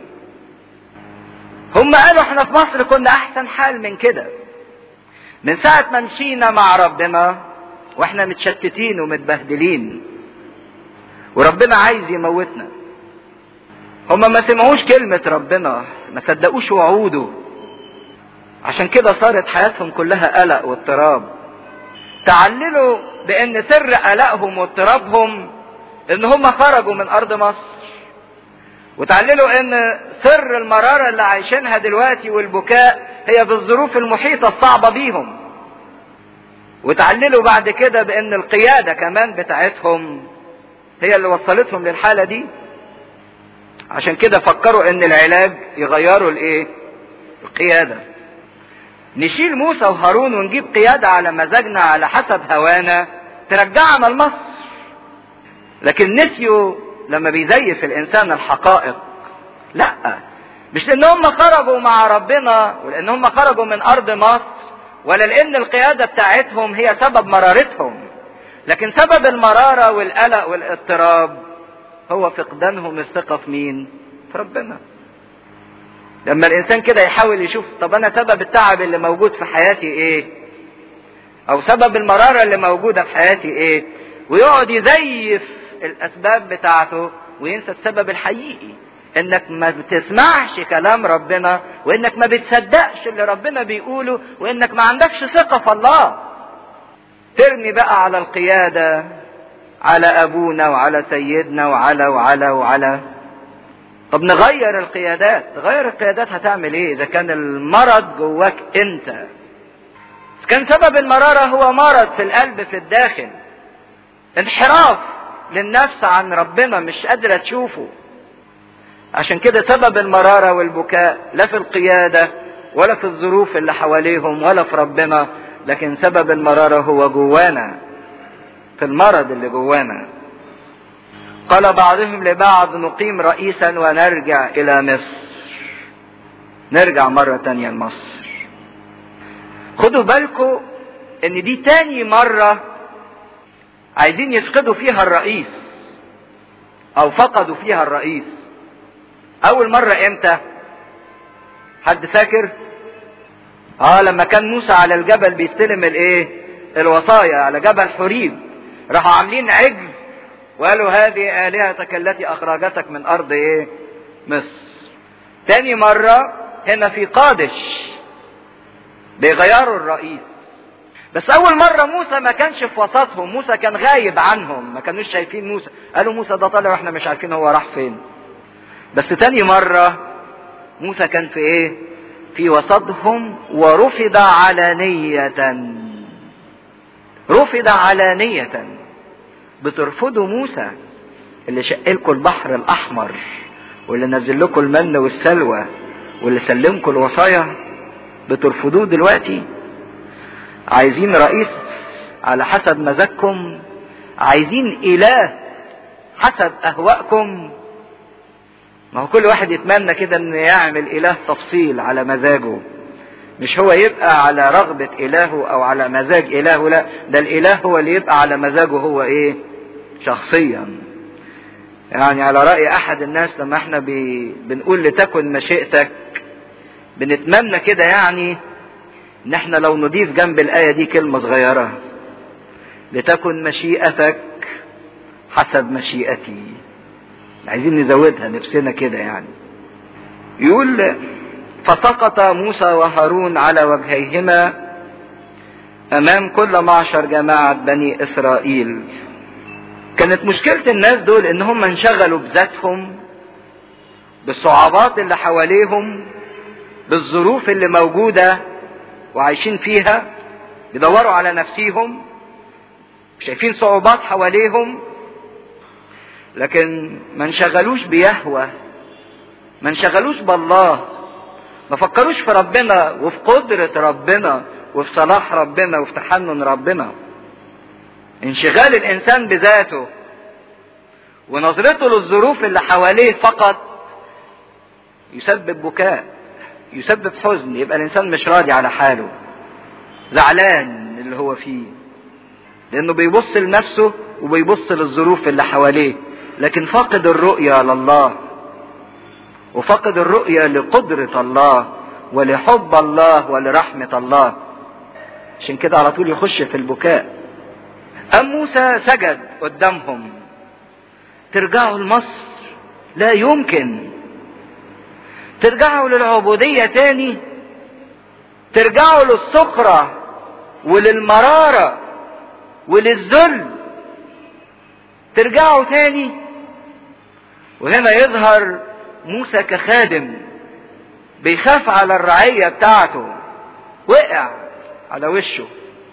هم قالوا احنا في مصر كنا احسن حال من كده من ساعة ما مشينا مع ربنا واحنا متشتتين ومتبهدلين وربنا عايز يموتنا هم ما سمعوش كلمة ربنا ما صدقوش وعوده عشان كده صارت حياتهم كلها قلق واضطراب تعللوا بان سر قلقهم واضطرابهم ان هم خرجوا من ارض مصر وتعللوا ان سر المرارة اللي عايشينها دلوقتي والبكاء هي بالظروف المحيطة الصعبة بيهم وتعللوا بعد كده بان القيادة كمان بتاعتهم هي اللي وصلتهم للحالة دي عشان كده فكروا ان العلاج يغيروا الايه القيادة نشيل موسى وهارون ونجيب قيادة على مزاجنا على حسب هوانا ترجعنا لمصر لكن نسيوا لما بيزيف الانسان الحقائق لا مش لان هم خرجوا مع ربنا ولان هم خرجوا من ارض مصر ولا لان القيادة بتاعتهم هي سبب مرارتهم لكن سبب المرارة والقلق والاضطراب هو فقدانهم الثقة في مين في ربنا لما الانسان كده يحاول يشوف طب انا سبب التعب اللي موجود في حياتي ايه او سبب المرارة اللي موجودة في حياتي ايه ويقعد يزيف الاسباب بتاعته وينسى السبب الحقيقي انك ما بتسمعش كلام ربنا وانك ما بتصدقش اللي ربنا بيقوله وانك ما عندكش ثقة في الله ترمي بقى على القيادة على ابونا وعلى سيدنا وعلى وعلى وعلى طب نغير القيادات تغير القيادات هتعمل ايه اذا كان المرض جواك انت اذا كان سبب المرارة هو مرض في القلب في الداخل انحراف للنفس عن ربنا مش قادرة تشوفه عشان كده سبب المرارة والبكاء لا في القيادة ولا في الظروف اللي حواليهم ولا في ربنا لكن سبب المرارة هو جوانا في المرض اللي جوانا قال بعضهم لبعض نقيم رئيسا ونرجع الى مصر نرجع مرة تانية لمصر خدوا بالكم ان دي تاني مرة عايزين يفقدوا فيها الرئيس او فقدوا فيها الرئيس اول مرة امتى حد فاكر اه لما كان موسى على الجبل بيستلم الايه الوصايا على جبل حريب راحوا عاملين عجل وقالوا هذه آلهتك التي أخرجتك من أرض إيه؟ مصر. تاني مرة هنا في قادش بيغيروا الرئيس. بس أول مرة موسى ما كانش في وسطهم، موسى كان غايب عنهم، ما كانوش شايفين موسى، قالوا موسى ده طالع واحنا مش عارفين هو راح فين. بس تاني مرة موسى كان في إيه؟ في وسطهم ورفض علانية. رفض علانية. بترفضوا موسى اللي شق لكم البحر الاحمر واللي نزل لكم المن والسلوى واللي سلمكم الوصايا بترفضوه دلوقتي عايزين رئيس على حسب مزاجكم عايزين اله حسب اهوائكم ما هو كل واحد يتمنى كده ان يعمل اله تفصيل على مزاجه مش هو يبقى على رغبة إلهه أو على مزاج إلهه لا ده الإله هو اللي يبقى على مزاجه هو إيه شخصيا يعني على رأي أحد الناس لما احنا بي بنقول لتكن مشيئتك بنتمنى كده يعني ان احنا لو نضيف جنب الآية دي كلمة صغيرة لتكن مشيئتك حسب مشيئتي عايزين نزودها نفسنا كده يعني يقول فسقط موسى وهارون على وجهيهما امام كل معشر جماعة بني اسرائيل كانت مشكلة الناس دول ان هم انشغلوا بذاتهم بالصعوبات اللي حواليهم بالظروف اللي موجودة وعايشين فيها بيدوروا على نفسيهم شايفين صعوبات حواليهم لكن ما انشغلوش بيهوى ما انشغلوش بالله ما فكروش في ربنا وفي قدرة ربنا وفي صلاح ربنا وفي تحنن ربنا انشغال الانسان بذاته ونظرته للظروف اللي حواليه فقط يسبب بكاء يسبب حزن يبقى الانسان مش راضي على حاله زعلان اللي هو فيه لانه بيبص لنفسه وبيبص للظروف اللي حواليه لكن فاقد الرؤية لله وفقد الرؤية لقدرة الله ولحب الله ولرحمة الله عشان كده على طول يخش في البكاء أم موسى سجد قدامهم ترجعوا لمصر لا يمكن ترجعوا للعبودية تاني ترجعوا للسخرة وللمرارة وللذل ترجعوا تاني وهنا يظهر موسى كخادم بيخاف على الرعية بتاعته وقع على وشه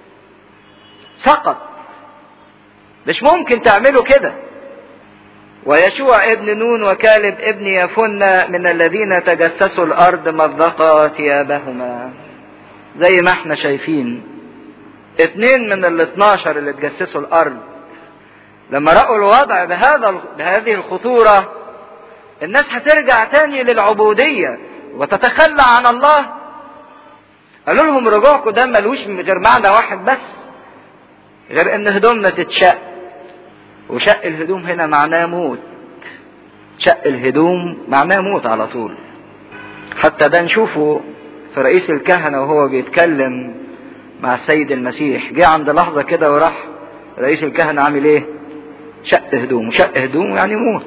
سقط مش ممكن تعملوا كده ويشوع ابن نون وكالب ابن يفنى من الذين تجسسوا الارض مزقا ثيابهما زي ما احنا شايفين اتنين من ال 12 اللي تجسسوا الارض لما رأوا الوضع بهذا بهذه الخطورة الناس هترجع تاني للعبودية وتتخلى عن الله قالوا لهم رجوعكم ده ملوش غير معنى واحد بس غير ان هدومنا تتشق وشق الهدوم هنا معناه موت شق الهدوم معناه موت على طول حتى ده نشوفه في رئيس الكهنة وهو بيتكلم مع السيد المسيح جه عند لحظة كده وراح رئيس الكهنة عامل ايه شق هدوم شق هدوم يعني موت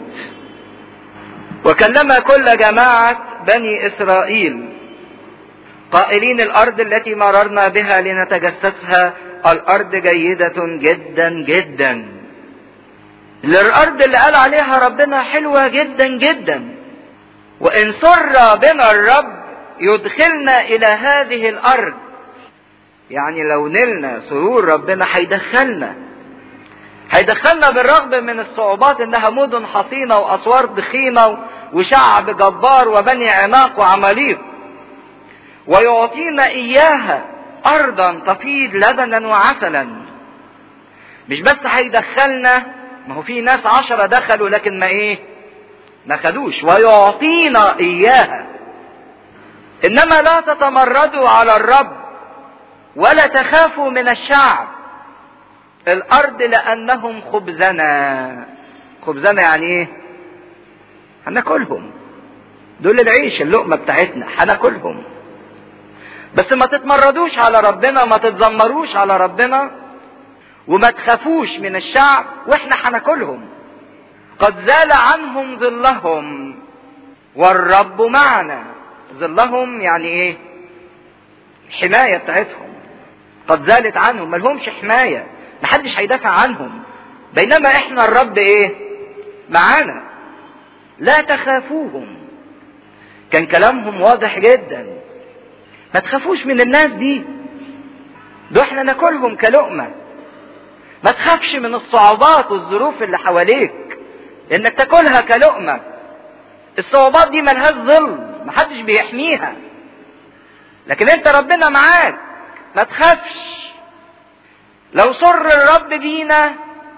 وكلم كل جماعة بني إسرائيل قائلين الأرض التي مررنا بها لنتجسسها الأرض جيدة جدا جدا الأرض اللي قال عليها ربنا حلوة جدا جدا وإن سر بنا الرب يدخلنا إلى هذه الأرض يعني لو نلنا سرور ربنا هيدخلنا هيدخلنا بالرغم من الصعوبات انها مدن حصينه واسوار ضخيمه وشعب جبار وبني عناق وعماليق ويعطينا اياها ارضا تفيض لبنا وعسلا مش بس هيدخلنا ما هو في ناس عشرة دخلوا لكن ما ايه ما خدوش ويعطينا اياها انما لا تتمردوا على الرب ولا تخافوا من الشعب الارض لانهم خبزنا خبزنا يعني ايه هناكلهم دول العيش اللقمه بتاعتنا هناكلهم بس ما تتمردوش على ربنا ما تتذمروش على ربنا وما تخافوش من الشعب واحنا هناكلهم قد زال عنهم ظلهم والرب معنا ظلهم يعني ايه الحمايه بتاعتهم قد زالت عنهم ملهمش حمايه محدش هيدافع عنهم بينما احنا الرب ايه معانا لا تخافوهم كان كلامهم واضح جدا ما تخافوش من الناس دي دول احنا ناكلهم كلقمة ما تخافش من الصعوبات والظروف اللي حواليك انك تاكلها كلقمة الصعوبات دي ملهاش ظل محدش بيحميها لكن انت ربنا معاك ما تخافش لو سر الرب بينا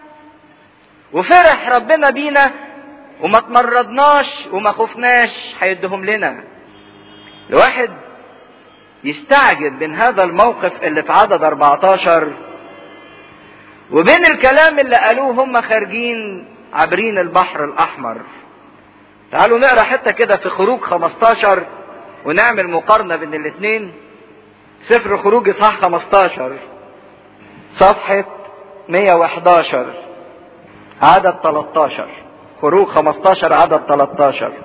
وفرح ربنا بينا وما تمرضناش وما خفناش هيدهم لنا الواحد يستعجب من هذا الموقف اللي في عدد 14 وبين الكلام اللي قالوه هم خارجين عابرين البحر الاحمر تعالوا نقرا حته كده في خروج 15 ونعمل مقارنه بين الاثنين سفر خروج اصحاح 15 صفحة 111 عدد 13 خروج 15 عدد 13